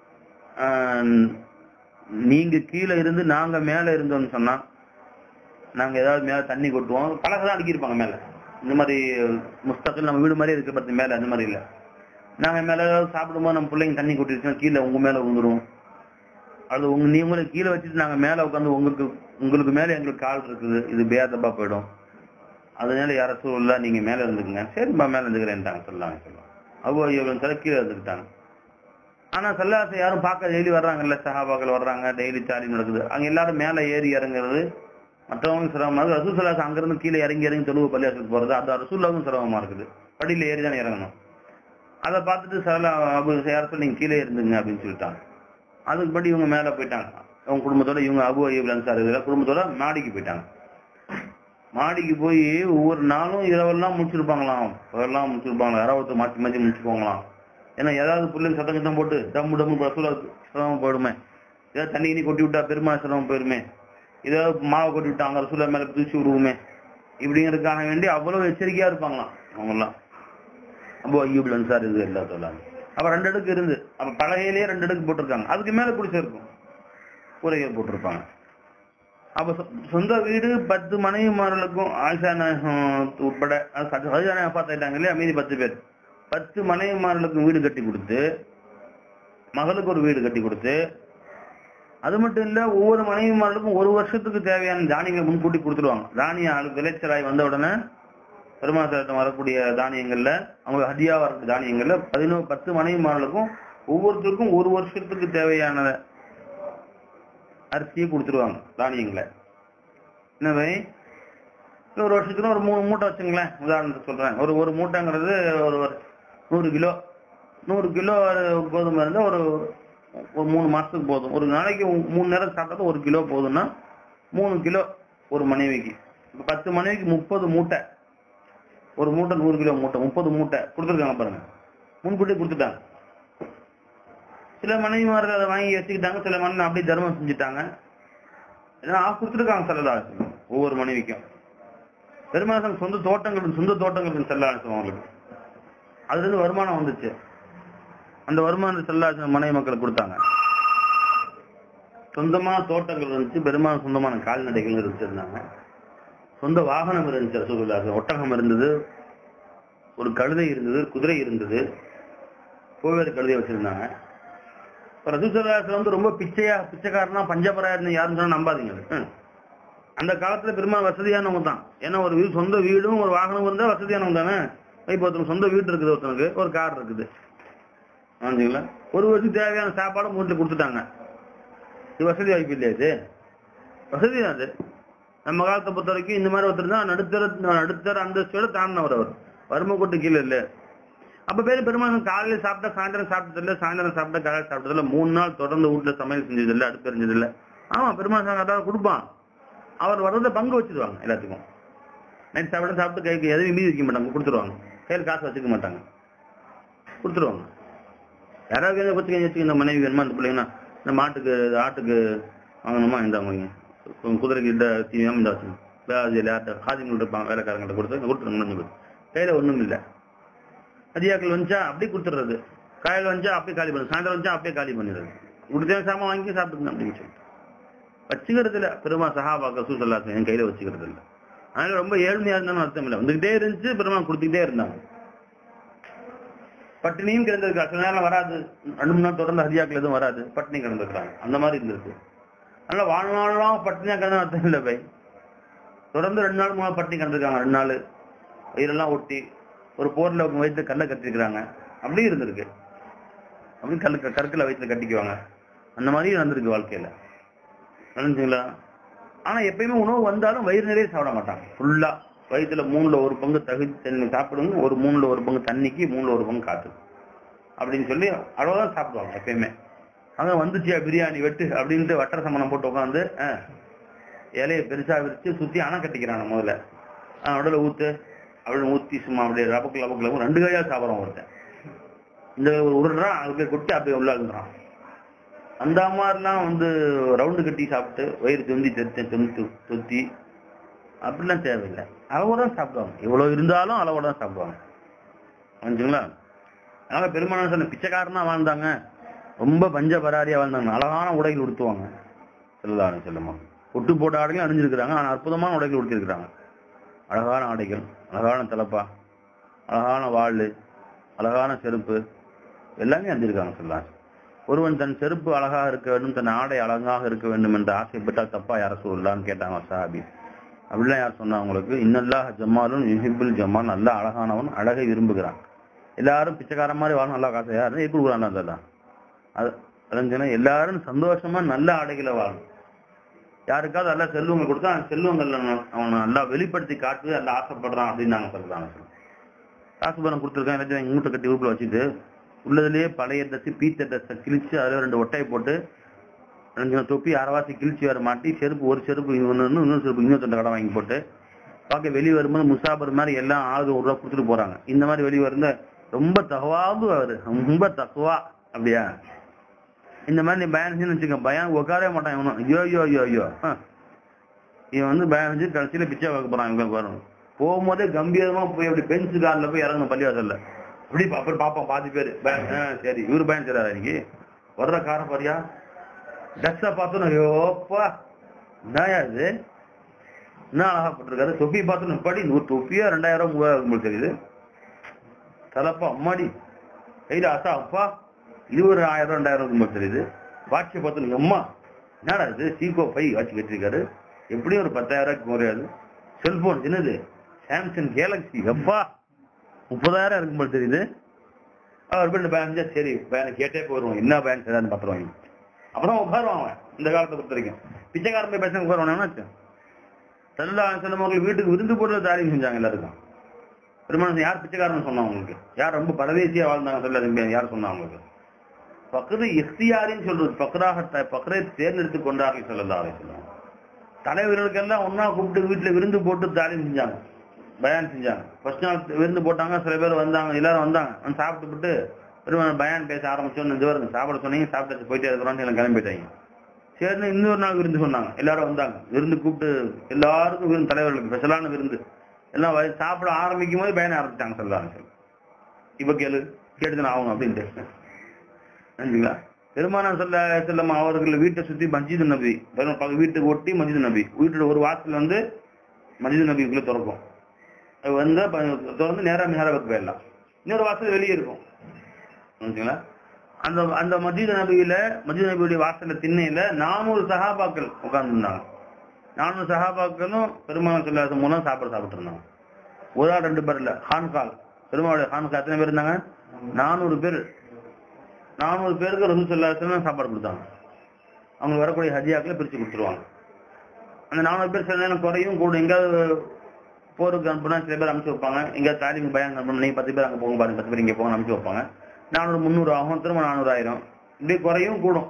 நீங்க கீழே இருந்து நாங்க மேல இருந்தோம்னு சொன்னா நாங்க ஏதாவது மேல தண்ணி கொட்டுவோம் பழகதான் அடிக்கிருப்பாங்க மேல இந்த மாதிரி முஸ்தகில் நம்ம வீடு மாதிரி இருக்க பத்தி மேல அந்த மாதிரி இல்ல நாங்க மேல ஏதாவது சாப்பிடும்போது நம்ம பிள்ளைங்க தண்ணி கொட்டிருச்சோம் கீழே உங்க மேல விழுந்துரும் அது உங்க நீங்களே கீழே வச்சுட்டு நாங்க மேல உட்காந்து உங்களுக்கு உங்களுக்கு மேல எங்களுக்கு கால் இருக்குது இது பேதப்பா போயிடும் அதனால யார சூழல்ல நீங்க மேல இருந்துக்குங்க சரிப்பா மேல இருந்துக்கிறேன்ட்டாங்க சொல்லலாம் சொல்லலாம் அவ்வளோ எவ்வளவு சில கீழே இருந்துக்கிட்டாங்க ஆனா சல்லாசை யாரும் பார்க்க டெய்லி வர்றாங்கல்ல சஹாபாக்கள் வர்றாங்க டெய்லி சாலி நடக்குது அங்க எல்லாரும் மேல ஏறி இறங்குறது மற்றவங்க சிரமமா இருக்கு ரசூல் சல்லாஸ் அங்கிருந்து கீழே இறங்கி இறங்கி தொழுவு பள்ளியாசத்துக்கு போறது அது ரசூல்லாவும் சிரமமா இருக்குது படியில ஏறி தான் இறங்கணும் அதை பார்த்துட்டு சரலா அபு யார சொல்லி நீங்க கீழே இருந்துங்க அப்படின்னு சொல்லிட்டாங்க அதுக்கு படி இவங்க மேல போயிட்டாங்க அவங்க குடும்பத்தோட இவங்க அபு அய்யூப் அன்சார் இதுல குடும்பத்தோட மாடிக்கு போயிட்டாங்க மாடிக்கு போய் ஒவ்வொரு நாளும் இரவெல்லாம் முடிச்சிருப்பாங்களாம் பகல்லாம் முடிச்சிருப்பாங்களாம் யாராவது ஒருத்தர் மாற்றி மாற்றி முடிச்சுப்பாங்களாம் ஏன்னா ஏதாவது பிள்ளைங்க சத்தம் சத்தம் போட்டு டம்மு டம்மு ரசூலா சிரமம் போயிடுமே ஏதாவது தண்ணி கிண்ணி கொட்டி விட்டா பெருமா சிரமம் போயிருமே ஏதாவது மாவை கொட்டி விட்டா அங்க ரசூலா மேல தூசி விடுவோமே இப்படிங்கிறதுக்காக வேண்டி அவ்வளவு எச்சரிக்கையா இருப்பாங்களாம் அவங்கெல்லாம் அப்போ ஐயூப்ல சார் இது எல்லா சொல்லாங்க அப்ப ரெண்டு அடுக்கு இருந்து அப்ப பலகையிலேயே ரெண்டு அடுக்கு போட்டிருக்காங்க அதுக்கு மேல குடிச்சிருக்கும் கூரைகள் போட்டிருப்பாங்க அப்ப சொ- சொந்த வீடு பத்து மனைவிமார்களுக்கும் ஆயிஷா நாயகம் உட்பட ஹஜான பார்த்துட்டாங்க இல்லையா மீதி பத்து பேர் பத்து மனைவிமார்களுக்கும் வீடு கட்டி கொடுத்து மகளுக்கு ஒரு வீடு கட்டி கொடுத்து அது மட்டும் இல்ல ஒவ்வொரு மனைவிமார்களுக்கும் ஒரு வருஷத்துக்கு தேவையான தானியங்களை முன்கூட்டி கொடுத்துருவாங்க தானிய ஆளு விளைச்சலாய் வந்த உடனே பெருமாசம் வரக்கூடிய தானியங்கள்ல அவங்க ஹதியா வரக்கூடிய தானியங்கள்ல பதினோரு பத்து மனைவிமார்களுக்கும் ஒவ்வொருத்தருக்கும் ஒரு வருஷத்துக்கு தேவையான அரிசியை கொடுத்துருவாங்க தானியங்களை என்னவே ஒரு வருஷத்துக்கு ஒரு மூணு மூட்டை வச்சுங்களேன் உதாரணத்துக்கு சொல்றேன் ஒரு ஒரு மூட்டைங்கிறது ஒரு ஒரு நூறு கிலோ நூறு கிலோ கோதுமை இருந்தால் ஒரு ஒரு மூணு மாசத்துக்கு போதும் ஒரு நாளைக்கு மூணு நேரம் சாப்பிட்டா ஒரு கிலோ போதும்னா மூணு கிலோ ஒரு மனைவிக்கு இப்ப பத்து மனைவிக்கு முப்பது மூட்டை ஒரு மூட்டை நூறு கிலோ மூட்டை முப்பது மூட்டை கொடுத்துருக்காங்க பாருங்க முன்கூட்டி கொடுத்துட்டாங்க சில மனைவிமார்கள் அதை வாங்கி வச்சுக்கிட்டாங்க சில மனைவி அப்படியே தர்மம் செஞ்சுட்டாங்க ஏன்னா ஆஃப் கொடுத்துருக்காங்க செல்லதாசன் ஒவ்வொரு மனைவிக்கும் பெருமாசம் சொந்த தோட்டங்கள் சொந்த தோட்டங்கள் செல்லாசம் அவங்களுக்கு அதுல இருந்து வருமானம் வந்துச்சு அந்த வருமானம் செல்லாசன் மனைவி மக்களுக்கு கொடுத்தாங்க சொந்தமா தோட்டங்கள் இருந்துச்சு பெரும்பாலும் சொந்தமான கால்நடைகள் இருந்துச்சிருந்தாங்க சொந்த வாகனம் இருந்துச்சு ரசூலுல்லாஹி ஒட்டகம் இருந்தது ஒரு கழுதை இருந்தது குதிரை இருந்தது கோவேறு கழுதை வச்சிருந்தாங்க இப்ப ரசூலுல்லாஹி வந்து ரொம்ப பிச்சையா பிச்சைக்காரனா பஞ்சபரா இருந்து யாருன்னு சொன்னா நம்பாதீங்க அது. ஹம். அந்த காலத்துல பெரும்பாலும் வசதியானவங்க தான் ஏன்னா ஒரு வீடு சொந்த வீடும் ஒரு வாகனம் இருந்தா வசதியானவங்க தானே இப்போ ஒருத்தனுக்கு சொந்த வீடு இருக்குது ஒருத்தனுக்கு ஒரு கார் இருக்குது ஆச்சுங்களா ஒரு வருஷத்துக்கு தேவையான சாப்பாடும் வீட்டுல கொடுத்துட்டாங்க இது வசதி வாய்ப்பு இல்லையா இது வசதி தான் அது நம்ம காலத்தை பொறுத்த வரைக்கும் இந்த மாதிரி ஒருத்தர் தான் நடுத்தர நடுத்தர அந்தஸ்தோட தாண்டினவர் அவர் வறுமை கொட்டு கீழே இல்ல அப்ப பேரு பெருமாள் காலையில சாப்பிட்டா சாயந்தரம் சாப்பிட்டது இல்ல சாயந்தரம் சாப்பிட்டா காலையில சாப்பிட்டது இல்ல மூணு நாள் தொடர்ந்து வீட்டுல சமையல் செஞ்சது இல்ல அடுப்பு எரிஞ்சது இல்ல ஆமா பெருமாள் சாப்பிட்டா கொடுப்பான் அவர் வர்றத பங்கு வச்சிருவாங்க எல்லாத்துக்கும் நைட் சாப்பிட சாப்பிட்டு கைக்கு எதுவும் மீதி வைக்க மாட்டாங்க கொடுத்துருவாங்க கையில் காசு வச்சுக்க மாட்டாங்க கொடுத்துருவாங்க யாராவது கையில வச்சு கையை வச்சுக்க இந்த மனைவி வேணுமா அந்த பிள்ளைங்கன்னா இந்த மாட்டுக்கு ஆட்டுக்கு வாங்கணுமா இந்த வாங்க குதிரைக்கு இந்த தீவிரம் இந்த வச்சுங்க வேலை யார்கிட்ட காதிங்க இருப்பாங்க வேலைக்காரங்கள்ட்ட கொடுத்து கொடுத்துருங்க முடிஞ்சு போய் கையில ஒண்ணும் இல்ல அதிகாக்கள் வந்துச்சா அப்படியே கொடுத்துடுறது காலையில் வந்துச்சா அப்படியே காலி பண்ணு சாயந்தரம் வந்துச்சா அப்படியே காலி பண்ணிடுறது கொடுத்தே சாமான் வாங்கி சாப்பிட்டுங்க அப்படின்னு சொல்லிட்டு வச்சுக்கிறது இல்ல பெருமா சஹாபாக்க சூசல்லாசன் என் கையில வச்சுக்கிறது இல்ல அதனால ரொம்ப ஏழ்மையா இருந்தாலும் அர்த்தம் இல்ல வந்துகிட்டே இருந்துச்சு பெருமா கொடுத்துக்கிட்டே இருந்தாங்க பட்டினியும் கிடந்திருக்கா சில நேரம் வராது ரெண்டு மூணு நாள் தொடர்ந்து ஹதியாக்கள் எதுவும் வராது பட்டினி கிடந்திருக்கிறாங்க அந்த மாதிரி இருந்திருக்கு அதனால வாழ்நாளெல்லாம் பட்டினியா கிடந்த அர்த்தம் இல்லை பை தொடர்ந்து ரெண்டு நாள் மூணு நாள் பட்டினி கிடந்திருக்காங்க ரெண்டு நாள் வயிறெல்லாம் ஒட்டி ஒரு போர்ல வயிற்று கல்லை கட்டிருக்கிறாங்க அப்படியும் இருந்திருக்கு அப்படி கல்லு கற்களை வயிற்றுல கட்டிக்குவாங்க அந்த மாதிரி நடந்திருக்கு வாழ்க்கையில நினைச்சுங்களா ஆனா எப்பயுமே உணவு வந்தாலும் வயிறு நிறைய சாப்பிட மாட்டாங்க ஃபுல்லா வயிற்றுல மூணுல ஒரு பங்கு தகுதி தண்ணி சாப்பிடுங்க ஒரு மூணுல ஒரு பங்கு தண்ணிக்கு மூணுல ஒரு பங்கு காத்து அப்படின்னு சொல்லி அவ்வளவுதான் சாப்பிடுவாங்க எப்பயுமே அங்க வந்துச்சியா பிரியாணி வெட்டு அப்படின்ட்டு வட்டர சமணம் போட்டு உட்காந்து இலையை பெருசா விரிச்சு சுத்தி அணை கட்டிக்கிறாங்க முதல்ல ஆஹ் உடல ஊத்து அப்படின்னு ஊத்தி சும்மா அப்படியே ரபக்கு லபக்கு ரெண்டு கையா சாப்பிடுறோம் ஒருத்தன் இந்த ஒரு உருடுறான் அதுக்கு கொட்டி அப்படியே உள்ள அழுந்துறான் அந்த மாதிரிலாம் வந்து ரவுண்டு கட்டி சாப்பிட்டு வயிறு தொந்தி தெத்து தொந்தி தொத்தி அப்படிலாம் தேவையில்லை அளவோட தான் சாப்பிடுவாங்க இவ்வளவு இருந்தாலும் அளவோட தான் சாப்பிடுவாங்க புரிஞ்சுங்களா அதனால பெருமாள் சொன்ன பிச்சைக்காரனா வாழ்ந்தாங்க ரொம்ப பஞ்ச பராரியா வாழ்ந்தாங்க அழகான உடைகள் உடுத்துவாங்க செல்லலாம் செல்லமா ஒட்டு போட்ட ஆடைகள் அணிஞ்சிருக்கிறாங்க ஆனா அற்புதமான உடைகள் உடுத்திருக்கிறாங்க அழகான ஆடைகள் அழகான தலப்பா அழகான வாள் அழகான செருப்பு எல்லாமே அணிஞ்சிருக்காங்க சொல்லலாம் ஒருவன் தன் செருப்பு அழகாக இருக்க வேண்டும் தன் ஆடை அழகாக இருக்க வேண்டும் என்று ஆசைப்பட்டால் தப்பா யார சொல்லலான்னு கேட்டாங்க சாபி அப்படிலாம் யார் சொன்னா உங்களுக்கு இன்னல்லாஹ் ஜமாலும் யுஹிபுல் ஜமால் நல்ல அழகானவன் அழகை விரும்புகிறான் எல்லாரும் பிச்சைக்கார மாதிரி வாழணும் நல்லா காசை யாருன்னு எப்படி கொடுக்குறான் அதெல்லாம் அது அதான் எல்லாரும் சந்தோஷமா நல்ல ஆடைகளை வாழணும் யாருக்காவது நல்ல செல்வங்கள் கொடுத்தா அந்த செல்வங்கள்ல அவனை நல்லா வெளிப்படுத்தி காட்டு நல்லா ஆசைப்படுறான் அப்படின்னு நாங்க சொல்றாங்க காசு பணம் கொடுத்துருக்கான் எல்லாத்தையும் மூட்டை கட்டி உறுப்பில் வச்சுட்டு உள்ளதுலயே பழைய ட்ரெஸ் பீத்த ட்ரெஸ்ஸை கிழிச்சு அதுல ரெண்டு ஒட்டையை போட்டு ரெண்டு தொப்பி அரைவாசி கிழிச்சு வேற மாட்டி செருப்பு ஒரு செருப்பு இன்னொன்று இன்னொரு செருப்பு இன்னொரு கடை வாங்கி போட்டு பார்க்க வெளியே வரும்போது முசாபர் மாதிரி எல்லாம் ஆளுக்கு ஒரு ரூபா கொடுத்துட்டு போறாங்க இந்த மாதிரி வெளியே வருந்த ரொம்ப தகவாபு அவரு ரொம்ப தக்குவா அப்படியா இந்த மாதிரி நீ பயன் செஞ்சு வச்சுக்க பயம் உட்காரவே மாட்டான் இவனும் ஐயோ ஐயோ ஐயோ ஐயோ ஆ. இவன் வந்து பயன் செஞ்சு கடைசியில பிச்சை பார்க்க போறான் இவங்க வரணும் போகும்போதே கம்பீரமா போய் அப்படி பெஞ்சு கார்ல போய் இறங்கணும் பள்ளிவாசல்ல அப்படி பா- அப்புறம் பாப்போம் பாதி பேரு பய- ஆ, சரி இவரு பயன் செய்றாரு இன்னைக்கு வர்ற கார பாரியா ட்ரெஸ்ஸை பார்த்தோம் ஐயோப்பா என்னயா இது என்ன அழகா போட்டிருக்காரு தொப்பி பார்த்தோம் படி நூறு தொப்பியா ரெண்டாயிரம் மூவாயிரம் உங்களுக்கு தெரியுது தலப்பா அம்மாடி கையில அசா அப்பா இது ஒரு ஆயிரம் ரெண்டாயிரம் உங்களுக்கு தெரியுது வாட்சியை பார்த்தோம் அம்மா என்னடா இது சீக்கோ பை வாட்சி கட்டிருக்காரு எப்படியும் ஒரு பத்தாயிரம் ரூபாய்க்கு குறையாது செல்போன் என்னது சாம்சங் கேலக்ஸி எப்பா முப்பதாயிரம் இருக்கும் போல தெரியுது அவர் போய் பேங்க் சரி பேங்க் கேட்டே போயிருவோம் என்ன பேங்க் ஏதாவது பத்திரம் அப்புறம் உட்காருவான் அவன் இந்த காலத்தை பொறுத்த வரைக்கும் பிச்சைக்காரன் போய் பேச உட்காருவான் செல்லா செல்லவர்கள் வீட்டுக்கு விருந்து போட்டு தாரியம் செஞ்சாங்க எல்லாருக்கும் பெருமாள் யார் பிச்சைக்காரன் சொன்னா உங்களுக்கு யார் ரொம்ப பரதேசியா வாழ்ந்தாங்க சொல்ல யார் சொன்னா உங்களுக்கு பக்ரு இஃப்தியாரின்னு சொல்றது பக்ராக த- பக்ரை தேர்ந்தெடுத்து கொண்டார்கள் சொல்லலாம் அலை சொல்லுவாங்க தலைவர்களுக்கெல்லாம் ஒண்ணா கூப்பிட்டு வீட்டுல விருந்து போட்டு தாலியம் செஞ்சாங்க பயான் செஞ்சாங்க ஃபர்ஸ்ட் நாள் விருந்து போட்டாங்க சில பேர் வந்தாங்க எல்லாரும் வந்தாங்க வந்து சாப்பிட்டுவிட்டு பெருமாள் பயான் பேச ஆரம்பிச்சோன்னு இந்த வருங்க சாப்பிட சொன்னீங்க சாப்பிட்டு போயிட்டே இருக்கிறோம்னு எல்லாம் கிளம்பிட்டாங்க சரின்னு இன்னொரு நாள் விருந்து சொன்னாங்க எல்லாரும் வந்தாங்க விருந்து கூப்பிட்டு எல்லாருக்கும் விருந்து தலைவர்களுக்கு ஸ்பெஷலான விருந்து எல்லாம் வ- சாப்பிட ஆரம்பிக்கும் போது பயணம் ஆரம்பிச்சாங்க சொல்ல ஆரம்பிச்சு இப்ப கேளு கேட்டுதான் ஆகணும் அப்படின்ட்டு சரிங்களா பெருமானம் சொல்ல செல்லம்மா அவர்கள் வீட்டை சுத்தி மஸ்ஜிது நபி பெரும் பக்க வீட்டுக்கு ஒட்டி மஸ்ஜிது நபி வீட்டோட ஒரு வாசல் வந்து மஸ்ஜிது நபிக்குள்ள திறக்கும் அது வந்து ப- திறந்து நேரா மிஹராபுக்கு போயிடலாம் இன்னொரு வாசல் வெளியே இருக்கும் புரிஞ்சுங்களா அந்த அந்த மஸ்ஜித் நபியில மஸ்ஜித் நபியுடைய வாசல்ல திண்ணையில நானூறு சஹாபாக்கள் உட்கார்ந்துருந்தாங்க நானூறு சஹாபாக்களும் பெருமாள் சொல்லாத மூலம் சாப்பாடு சாப்பிட்டு இருந்தாங்க ஒரு ஆள் ரெண்டு பேர் இல்ல ஹான்கால் பெருமாளுடைய ஹான்கால் எத்தனை பேர் இருந்தாங்க நானூறு பேர் நானூறு பேருக்கு ரசூல் சொல்லாத சாப்பாடு கொடுத்தாங்க அவங்க வரக்கூடிய ஹஜியாக்களை பிரிச்சு கொடுத்துருவாங்க அந்த நானூறு பேர் சில நேரம் குறையும் கூட எங்கேயாவது போருக்கு அனுப்புனா சில பேர் அனுப்பிச்சு வைப்பாங்க எங்கேயாவது தாலிம் பயம் அனுப்பணும் நீங்க பத்து பேர் அங்க போங்க பாருங்க பத்து பேர் இங்க போங்க அனுப்பிச்சு வைப்பாங்க நானூறு முந்நூறு ஆகும் திரும்ப நானூறு ஆயிரம் இப்படி குறையும் கூடும்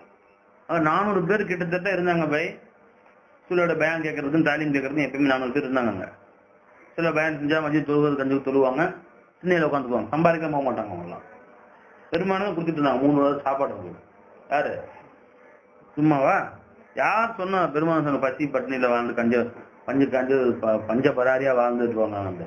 ஆனா நானூறு பேர் கிட்டத்தட்ட இருந்தாங்க பை சூழலோட பயம் கேட்கறதுக்கும் தாலிம் கேட்கறதுக்கும் எப்பயுமே நானூறு பேர் இருந்தாங்க அங்க சில பயம் செஞ்சா மதியம் தொழுவது கஞ்சுக்கு தொழுவாங்க சின்னையில உட்காந்துக்குவாங்க சம்பாதிக்க போக மாட்டாங்க அவங்கலாம் பெருமானும் கொடுத்துட்டு இருந்தாங்க மூணு வேளை சாப்பாடு அவங்களுக்கு யாரு சும்மாவா யார் சொன்னா பெருமாள் சொன்ன பசி பட்டினியில வாழ்ந்து கஞ்ச பஞ்ச கஞ்ச ப- பஞ்ச பராரியா வாழ்ந்துட்டு வாங்க அந்த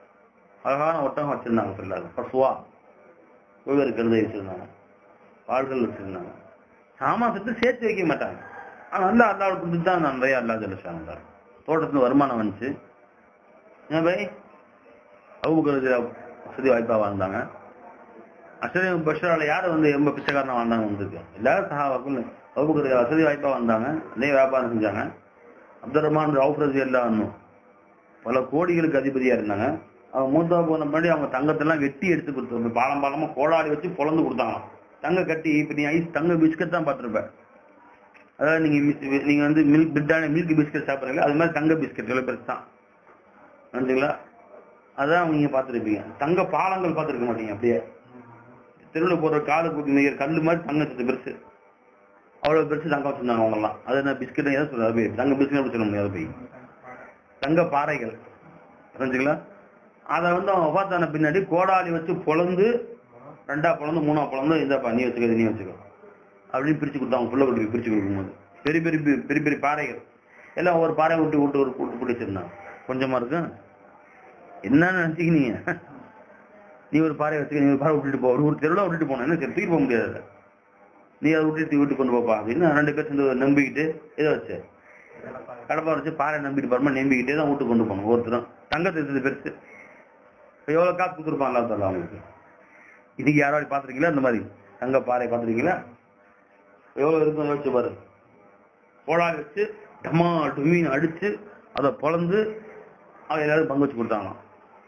அழகான ஒட்டகம் வச்சிருந்தாங்க சொல்லாது பசுவா ஒவ்வொரு கழுதை வச்சிருந்தாங்க வாள்கள் வச்சிருந்தாங்க சாமாசத்தை சேர்த்து வைக்க மாட்டாங்க ஆனா நல்லா அல்லாவுக்கு கொடுத்துட்டு தான் நிறைய அல்லா ஜலிச்சாங்க தோட்டத்துல வருமானம் வந்துச்சு ஏன் பை அவுக்கிறது வசதி வாய்ப்பா வாழ்ந்தாங்க அசரி பஷரால யார் வந்து எம்ப பிச்சைக்காரனா வந்தாங்க வந்திருக்கு எல்லாரும் சஹாபாக்கள் அபுபக்கர் வசதி வாய்ப்பா வந்தாங்க அதே வியாபாரம் செஞ்சாங்க அப்துல் ரஹ்மான் ரவுஃப் ரதி எல்லாம் பல கோடிகளுக்கு அதிபதியா இருந்தாங்க அவங்க மூத்தா போன பண்ணி அவங்க தங்கத்தெல்லாம் வெட்டி எடுத்து கொடுத்தாங்க பாலம் பாலமா கோடாலி வச்சு பொழந்து கொடுத்தாங்க தங்க கட்டி இப்ப நீ ஐஸ் தங்க பிஸ்கட் தான் பார்த்திருப்ப அதாவது நீங்க மிஸ்- நீங்க வந்து மில்க் பிரிட்டானியா மில்க் பிஸ்கட் சாப்பிடுறீங்க அது மாதிரி தங்க பிஸ்கட் எவ்வளவு பெருசு தான் நன்றிங்களா அதான் நீங்க பார்த்திருப்பீங்க தங்க பாலங்கள் பார்த்திருக்க மாட்டீங்க அப்படியே தெருவில் போற காலு குத்தி மிக கல்லு மாதிரி தங்க சத்து பெருசு அவ்வளவு பெருசு தங்கம் வச்சிருந்தாங்க அவங்க எல்லாம் அது என்ன பிஸ்கட் எதை சொல்றது போய் தங்க பிஸ்கட் அப்படி சொல்ல முடியாது போய் தங்க பாறைகள் புரிஞ்சுங்களா அதை வந்து அவன் பார்த்தான பின்னாடி கோடாலி வச்சு பொளந்து ரெண்டா பொளந்து மூணா பொளந்து இந்தாப்பா நீ வச்சுக்க இது நீ வச்சுக்கோ அப்படின்னு பிரிச்சு கொடுத்தாங்க புள்ள குட்டி பிரிச்சு கொடுக்கும்போது பெரிய பெரிய பெரிய பெரிய பெரிய பாறைகள் எல்லாம் ஒரு பாறை விட்டு விட்டு ஒரு கூட்டு பிடிச்சிருந்தாங்க கொஞ்சமா இருக்கும் என்னன்னு நினைச்சுக்கினீங்க நீ ஒரு பாறை வச்சுக்க நீ ஒரு பாறை விட்டுட்டு போ ஒரு தெருவில் விட்டுட்டு போனேன் என்ன சரி தூக்கி போக முடியாது அதை. நீ அதை விட்டுட்டு வீட்டுக்கு கொண்டு போப்பா அப்படின்னு ரெண்டு பேர் சேர்ந்து நம்பிக்கிட்டு இதை வச்சு கடப்பா வச்சு பாறை நம்பிட்டு பாருமா நம்பிக்கிட்டே தான் வீட்டுக்கு கொண்டு போகணும் ஒருத்தரும் தங்கத்தை எடுத்தது பெருசு இப்போ எவ்வளோ காசு கொடுத்துருப்பான் அல்லா தாலா அவங்களுக்கு இதுக்கு யாராவது பார்த்துருக்கீங்களா இந்த மாதிரி தங்க பாறை பார்த்துருக்கீங்களா எவ்வளோ இருக்குன்னு யோசிச்சு பாரு கோடாலி வச்சு டமா டுமின்னு அடிச்சு அதை பொளந்து அவ எல்லாரும் பங்கு வச்சு கொடுத்தாங்களாம்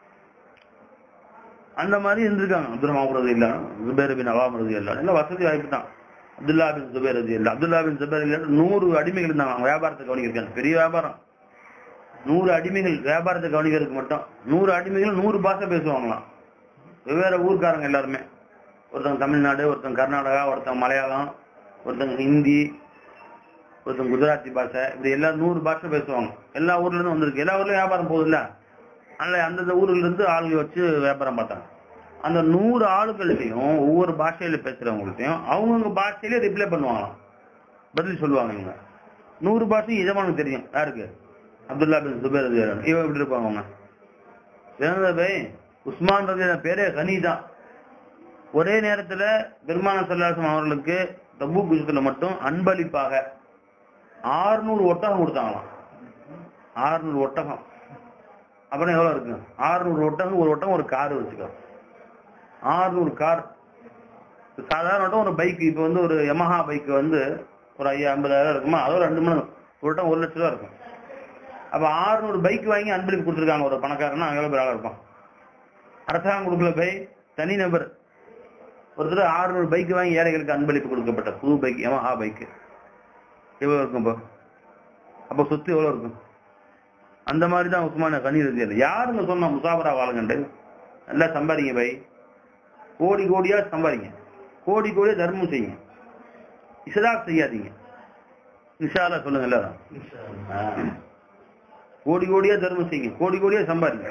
அந்த மாதிரி இருந்திருக்காங்க அப்துல் மாமூரது இல்ல ஜுபேர் பின் அவாம் ரதி இல்ல எல்லாம் வசதி வாய்ப்பு தான் அப்துல்லா பின் ஜுபேர் ரதி இல்ல அப்துல்லா பின் ஜுபேர் இல்ல நூறு அடிமைகள் இருந்தாங்க அவங்க வியாபாரத்தை கவனிக்கிறாங்க பெரிய வியாபாரம் நூறு அடிமைகள் வியாபாரத்தை கவனிக்கிறதுக்கு மட்டும் நூறு அடிமைகள் நூறு பாஷை பேசுவாங்களாம் வெவ்வேறு ஊர்க்காரங்க எல்லாருமே ஒருத்தங்க தமிழ்நாடு ஒருத்தங்க கர்நாடகா ஒருத்தங்க மலையாளம் ஒருத்தங்க ஹிந்தி ஒருத்தங்க குஜராத்தி பாஷை இப்படி எல்லா நூறு பாஷை பேசுவாங்க எல்லா ஊர்ல இருந்து வந்திருக்கு எல்லா ஊர்லயும் வியாபாரம் போகுதுல்ல அதனால அந்தந்த ஊர்ல இருந்து ஆளுங்க வச்சு வியாபாரம் பார்த்தாங்க அந்த நூறு ஆளுகள்கிட்டையும் ஒவ்வொரு பாஷையில பேசுறவங்கள்ட்டையும் அவங்கவுங்க பாஷையிலே ரிப்ளை பண்ணுவாங்களாம் பதில் சொல்லுவாங்க இவங்க நூறு பாஷையும் எஜமானுக்கு தெரியும் யாருக்கு அப்துல்லா பின் சுபேர் ரலியல்லாஹு அன்ஹு. இவன் எப்படி இருப்பாங்க அவங்க வேணுதா பை உஸ்மான் ரதி பேரே கனி தான் ஒரே நேரத்துல பெருமான சல்லாசம் அவர்களுக்கு தபூக் யுத்தத்துல மட்டும் அன்பளிப்பாக ஆறுநூறு ஒட்டகம் கொடுத்தாங்களாம் ஆறுநூறு ஒட்டகம் அப்புறம் எவ்வளவு இருக்கு ஆறுநூறு ஒட்டகம் ஒரு ஒட்டகம் ஒரு கார் வச்சுக்கோ ஆறுநூறு கார் சாதாரண ஒட்டம் ஒரு பைக் இப்போ வந்து ஒரு யமஹா பைக் வந்து ஒரு ஐயா ஐம்பதாயிரம் இருக்குமா அதோ ரெண்டு மணி ஒரு ஒட்டம் ஒரு லட்ச ரூபா இருக்கும் அப்ப ஆறுநூறு பைக் வாங்கி அன்பளிப்பு கொடுத்துருக்காங்க ஒரு பணக்காரனா எவ்வளவு பேர் ஆளா இருப்பான் அரசாங்கம் கொடுக்கல பை தனி நபர் ஒருத்தர் ஆறுநூறு பைக் வாங்கி ஏழைகளுக்கு அன்பளிப்பு கொடுக்கப்பட்ட புது பைக் யமஹா பைக் எவ்வளவு இருக்கும் இப்போ அப்ப சொத்து எவ்வளவு இருக்கும் அந்த மாதிரி தான் உஸ்மான கனி ரதியல் யாருங்க சொன்னா முசாபரா வாழுங்கண்டு நல்லா சம்பாதிங்க பை கோடி கோடியா சம்பாதிங்க கோடி கோடியா தர்மம் செய்யுங்க இசதா செய்யாதீங்க இன்ஷால்லா சொல்லுங்க எல்லாரும் ஆ. கோடி கோடியா தர்மம் செய்யுங்க கோடி கோடியா சம்பாதிங்க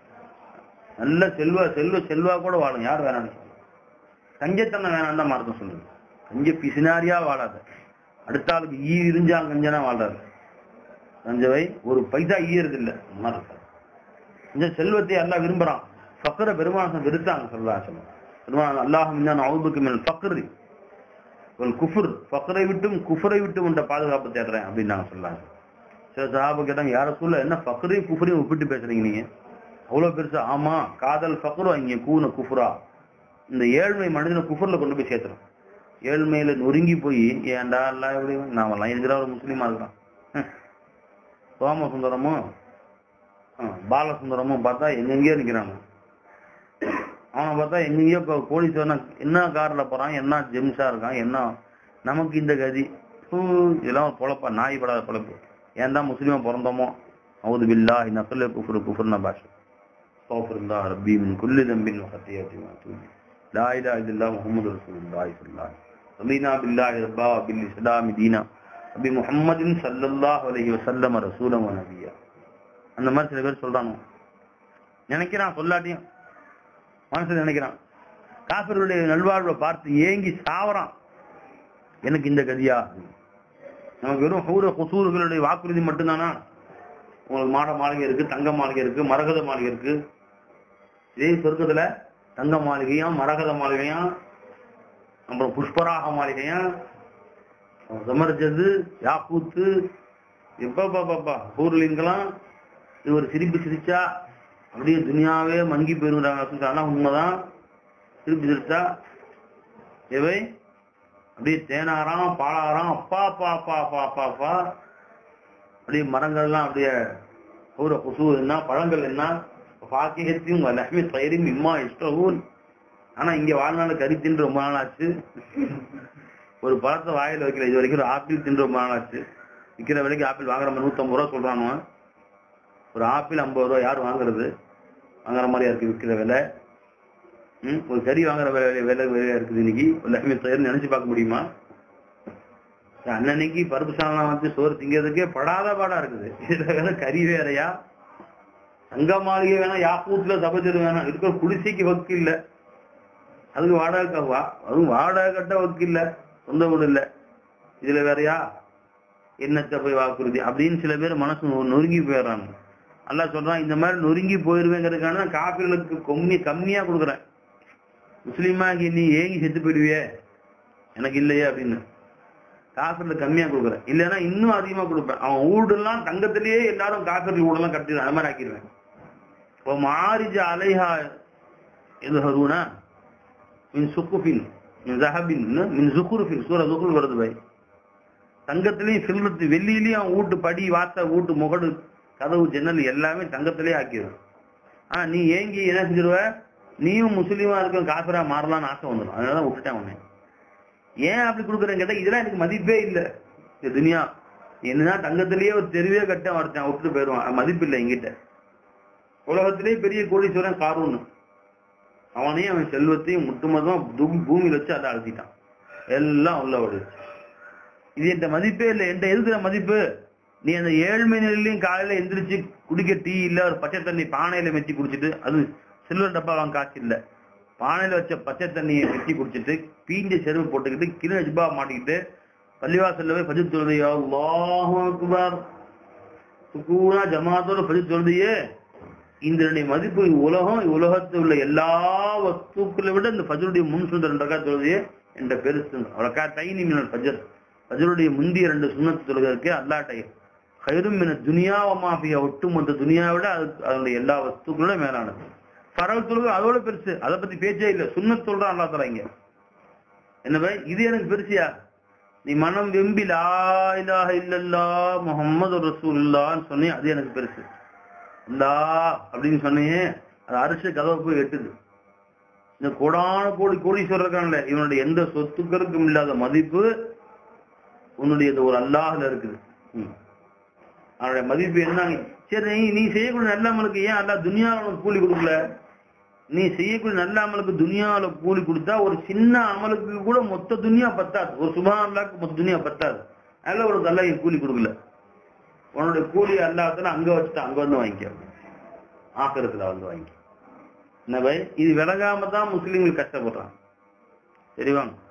நல்ல செல்வா செல்வ செல்வா கூட வாழுங்க யார் வேணாம்னு சொல்லுங்க கஞ்சத்தனம் வேணாம் தான் மார்க்கம் சொல்லுங்க கஞ்ச பிசினாரியா வாழாத அடுத்த ஆளுக்கு ஈ இருஞ்சா கஞ்சனா வாழாது கஞ்சவை ஒரு பைசா ஈயறது இல்ல அந்த மாதிரி இருக்காது. இந்த செல்வத்தை அல்லாஹ் விரும்புறான் ஃபக்கரை பெருமாசம் வெறுத்தாங்க சொல்லலாம் சொல்லுவாங்க பெருமான் அல்லாஹ் மின்னான் அவுதுக்கு மேல் ஃபக்ரி ஒரு குஃபுர் ஃபக்கரை விட்டும் குஃபரை விட்டும் உண்ட பாதுகாப்பு தேடுறேன் அப்படின்னு நாங்க சொல்லலாம் சில சஹாபா கேட்டாங்க யார சொல்ல என்ன ஃபக்கரையும் குஃபரையும் ஒப்பிட்டு பேசுறீங்க நீங்க அவ்வளவு பெருசா ஆமா காதல் ஃபக்ரோ இங்க கூன குஃபுரா இந்த ஏழ்மை மனிதனை குஃபர்ல கொண்டு போய் சேர்த்துரும் ஏழ்மையில நொறுங்கி போய் ஏன்டா எல்லாம் எப்படி நாமெல்லாம் இருக்கிற ஒரு முஸ்லீமா இருக்கிறான் ஹம். சோமசுந்தரமும் ஆ, பாலசுந்தரமும் பார்த்தா எங்கெங்கேயோ நிக்கிறாங்க அவனை பார்த்தா எங்கெங்கேயோ இப்போ போலீஸ் வேணா என்ன கார்ல போறான் என்ன ஜெம்ஸா இருக்கான் என்ன நமக்கு இந்த கதி ஹூ, இதெல்லாம் ஒரு பொழப்பா நாய் படாத பொழப்பு ஏன் தான் முஸ்லீமா பிறந்தோமோ அவுது பில்லா நக்கல் குஃபுரு குஃபுர்னா பாஷை அஸ்தக்ஃபிருல்லாஹ் ரப்பி மின் குல்லி தம்பின் வஹத்தியாத்தி வஅத்தூபு லா இலாஹ இல்லல்லாஹ் முஹம்மது ரசூலுல்லாஹி ஸல்லல்லாஹு ரலீனா பில்லாஹி ரப்பா பில் இஸ்லாமி தீனா நபி முஹம்மதின் ஸல்லல்லாஹு அலைஹி வஸல்லம் ரசூலம் வ நபியா அந்த மாதிரி சில பேர் சொல்றாங்க நினைக்கிறான் சொல்லாட்டியும் மனசுல நினைக்கிறான் காபிர்களுடைய நல்வாழ்வை பார்த்து ஏங்கி சாவறான் எனக்கு இந்த கதியா நமக்கு வெறும் ஹூர குசூர்களுடைய வாக்குறுதி மட்டும்தானா உங்களுக்கு மாட மாளிகை இருக்கு தங்க மாளிகை இருக்கு மரகத மாளிகை இருக்கு இதே சொர்க்கத்துல தங்க மாளிகையா மரகத மாளிகையா அப்புறம் புஷ்பராக மாளிகையா சமர்ஜது யாக்கூத்து எப்பா பாப்பா ஊர்லிங்கெல்லாம் இது ஒரு சிரிப்பு சிரிச்சா அப்படியே துனியாவே மங்கி போயிருந்தாங்க ஆனா உண்மைதான் திருப்பி திருத்தா இவை அப்படியே தேனாராம் பாலாராம் அப்பா அப்பா அப்பா அப்பா அப்பா அப்பா அப்படியே மரங்கள்லாம் அப்படியே ஊர குசு என்ன பழங்கள் என்ன பாக்கியத்தையும் லட்சுமி பயிரும் இம்மா இஷ்டவும் ஆனா இங்க வாழ்நாள் கறி தின்று ரொம்ப நாள் ஆச்சு ஒரு பழத்தை வாயில வைக்கல இது வரைக்கும் ஒரு ஆப்பிள் தின்று ரொம்ப நாள் ஆச்சு விற்கிற விலைக்கு ஆப்பிள் வாங்குற மாதிரி நூத்தம்பது ரூபா சொல்றானுவ ஒரு ஆப்பிள் ஐம்பது ரூபா யார் வாங்குறது வாங்குற மாதிரியா இருக்கு விற்கிற விலை ம், ஒரு கறி வாங்குற விலை விலை விலையா இருக்குது இன்னைக்கு ஒரு லட்சுமி தயிர் நினைச்சு பார்க்க முடியுமா அன்னன்னைக்கு பருப்பு சாதம் வந்து சோறு திங்கிறதுக்கே படாத பாடா இருக்குது இதுல வேற கறி வேறயா தங்க மாளிகை வேணாம் யாக்கூத்துல தபஜர் வேணாம் இருக்கிற குடிசைக்கு வக்கு இல்ல அதுக்கு வாடகை க- வா அதுவும் வாடகை கட்ட வக்கு இல்ல சொந்த வீடு இல்ல இதுல வேறயா என்னத்த போய் வாக்குறுதி அப்படின்னு சில பேர் மனசு நொ- நொறுங்கி போயிடுறாங்க அல்லாஹ் சொல்றான் இந்த மாதிரி நொறுங்கி போயிருவேங்கிறதுக்கான காப்பீர்களுக்கு கம்மி கம்மியா கொடுக்குறேன் முஸ்லீமாகி நீ ஏங்கி செத்து போயிடுவியே எனக்கு இல்லையே அப்படின்னு காப்பீடுல கம்மியா கொடுக்குறேன் இல்லைன்னா இன்னும் அதிகமா கொடுப்பேன் அவன் வீடெல்லாம் தங்கத்திலேயே எல்லாரும் காப்பீடு வீடெல்லாம் கட்டிடுவேன் அது மாதிரி ஆக்கிடுவேன் இப்போ மாரிஜ அலைஹா எது ஹருனா மின் சுக்குஃபின் மின் ஜஹபின் மின் ஜுகுருஃபின் சூர ஜுகுர் வருது பை தங்கத்திலையும் சில்வத்து வெள்ளியிலையும் அவன் வீட்டு படி வாச வீட்டு முகடு கதவு ஜன்னல் எல்லாமே தங்கத்திலேயே ஆக்கிடுவேன் ஆனா நீ ஏங்கி என்ன செஞ்சிருவ நீயும் முஸ்லீமா இருக்க காபிரா மாறலாம்னு ஆசை வந்துடும் அதனால விட்டுட்டேன் உன்னை ஏன் அப்படி கொடுக்குறேன்னு கேட்டா இதெல்லாம் எனக்கு மதிப்பே இல்ல இந்த துனியா என்னதான் தங்கத்திலேயே ஒரு தெருவே கட்ட ஒருத்தன் விட்டுட்டு போயிடுவான் அது மதிப்பு இல்லை எங்கிட்ட உலகத்திலேயே பெரிய கோடீஸ்வரன் காரூன் அவனையும் அவன் செல்வத்தையும் முட்டுமதமா தூ- பூமியில வச்சு அதை அழுத்திட்டான் எல்லாம் உள்ள விடுச்சு இது என்கிட்ட மதிப்பே இல்லை என்கிட்ட எதுக்குற மதிப்பு நீ அந்த ஏழ்மை நிலையிலையும் காலையில எந்திரிச்சு குடிக்க டீ இல்ல ஒரு பச்சை தண்ணி பானையில மெத்தி குடிச்சிட்டு அது சில்வர் டப்பா வாங்க காசு இல்ல பானையில வச்ச பச்சை தண்ணியை மெத்தி குடிச்சிட்டு பீஞ்ச செருப்பு போட்டுக்கிட்டு கிளி ஜிபா மாட்டிக்கிட்டு பள்ளிவாசல்ல போய் பஜு தொழுதையோ அல்லாஹு அக்பர் சுக்கூனா ஜமாத்தோட பஜு தொழுதையே இதனுடைய மதிப்பு உலகம் உலகத்தில் உள்ள எல்லா வஸ்துக்களை விட இந்த ஃபஜருடைய முன் சுந்தர் ரெண்டு ரக்கா தொழுதையே என்ற பெருசு ரக்கா தைனி மினல் ஃபஜர் ஃபஜருடைய முந்திய ரெண்டு சுண்ணத்து தொழுகிறதுக்கு அல்லாட்டை கயிறும் மின துனியாவ மாஃபியா ஒட்டுமொத்த துனியாவை விட அது அதனுடைய எல்லா வஸ்துக்களோட மேலானது பரவல் தொழுகை அதோட பெருசு அதை பத்தி பேச்சே இல்லை சுண்ணத் சொல்றான் அல்லா தலா இங்க என்ன பை இது எனக்கு பெருசியா நீ மனம் வெம்பி லா இலாஹ இல்லல்லா முஹம்மது ரசூலுல்லான்னு சொன்னே அது எனக்கு பெருசு அல்லா அப்படின்னு சொன்னியே அது அரிசி கதவை போய் எட்டுது இந்த கோடான கோடி கோடீஸ்வரர் இருக்கான்ல இவனுடைய எந்த சொத்துக்களுக்கும் இல்லாத மதிப்பு உன்னுடைய இந்த ஒரு அல்லாஹ்ல இருக்குது ம். அவனுடைய மதிப்பு என்ன சரி நீ- நீ செய்யக்கூடிய நல்ல அமலுக்கு ஏன் அல்லாஹ் துனியாவில் உனக்கு கூலி கொடுக்கல நீ செய்யக்கூடிய நல்ல அமலுக்கு துனியாவில் கூலி கொடுத்தா ஒரு சின்ன அமலுக்கு கூட மொத்த துனியா பத்தாது ஒரு சுபா அல்லாக்கு மொத்த துனியா பத்தாது அதனால உனக்கு அல்லாஹ் கூலி கொடுக்கல உன்னுடைய கூலி அல்லாஹத்துல அங்க வச்சுட்டு அங்க வந்து வாங்கிக்க ஆக்கிறதுல வந்து வாங்கிக்க என்ன பை இது விலகாம தான் முஸ்லீம்கள் கஷ்டப்படுறாங்க சரி வாங்க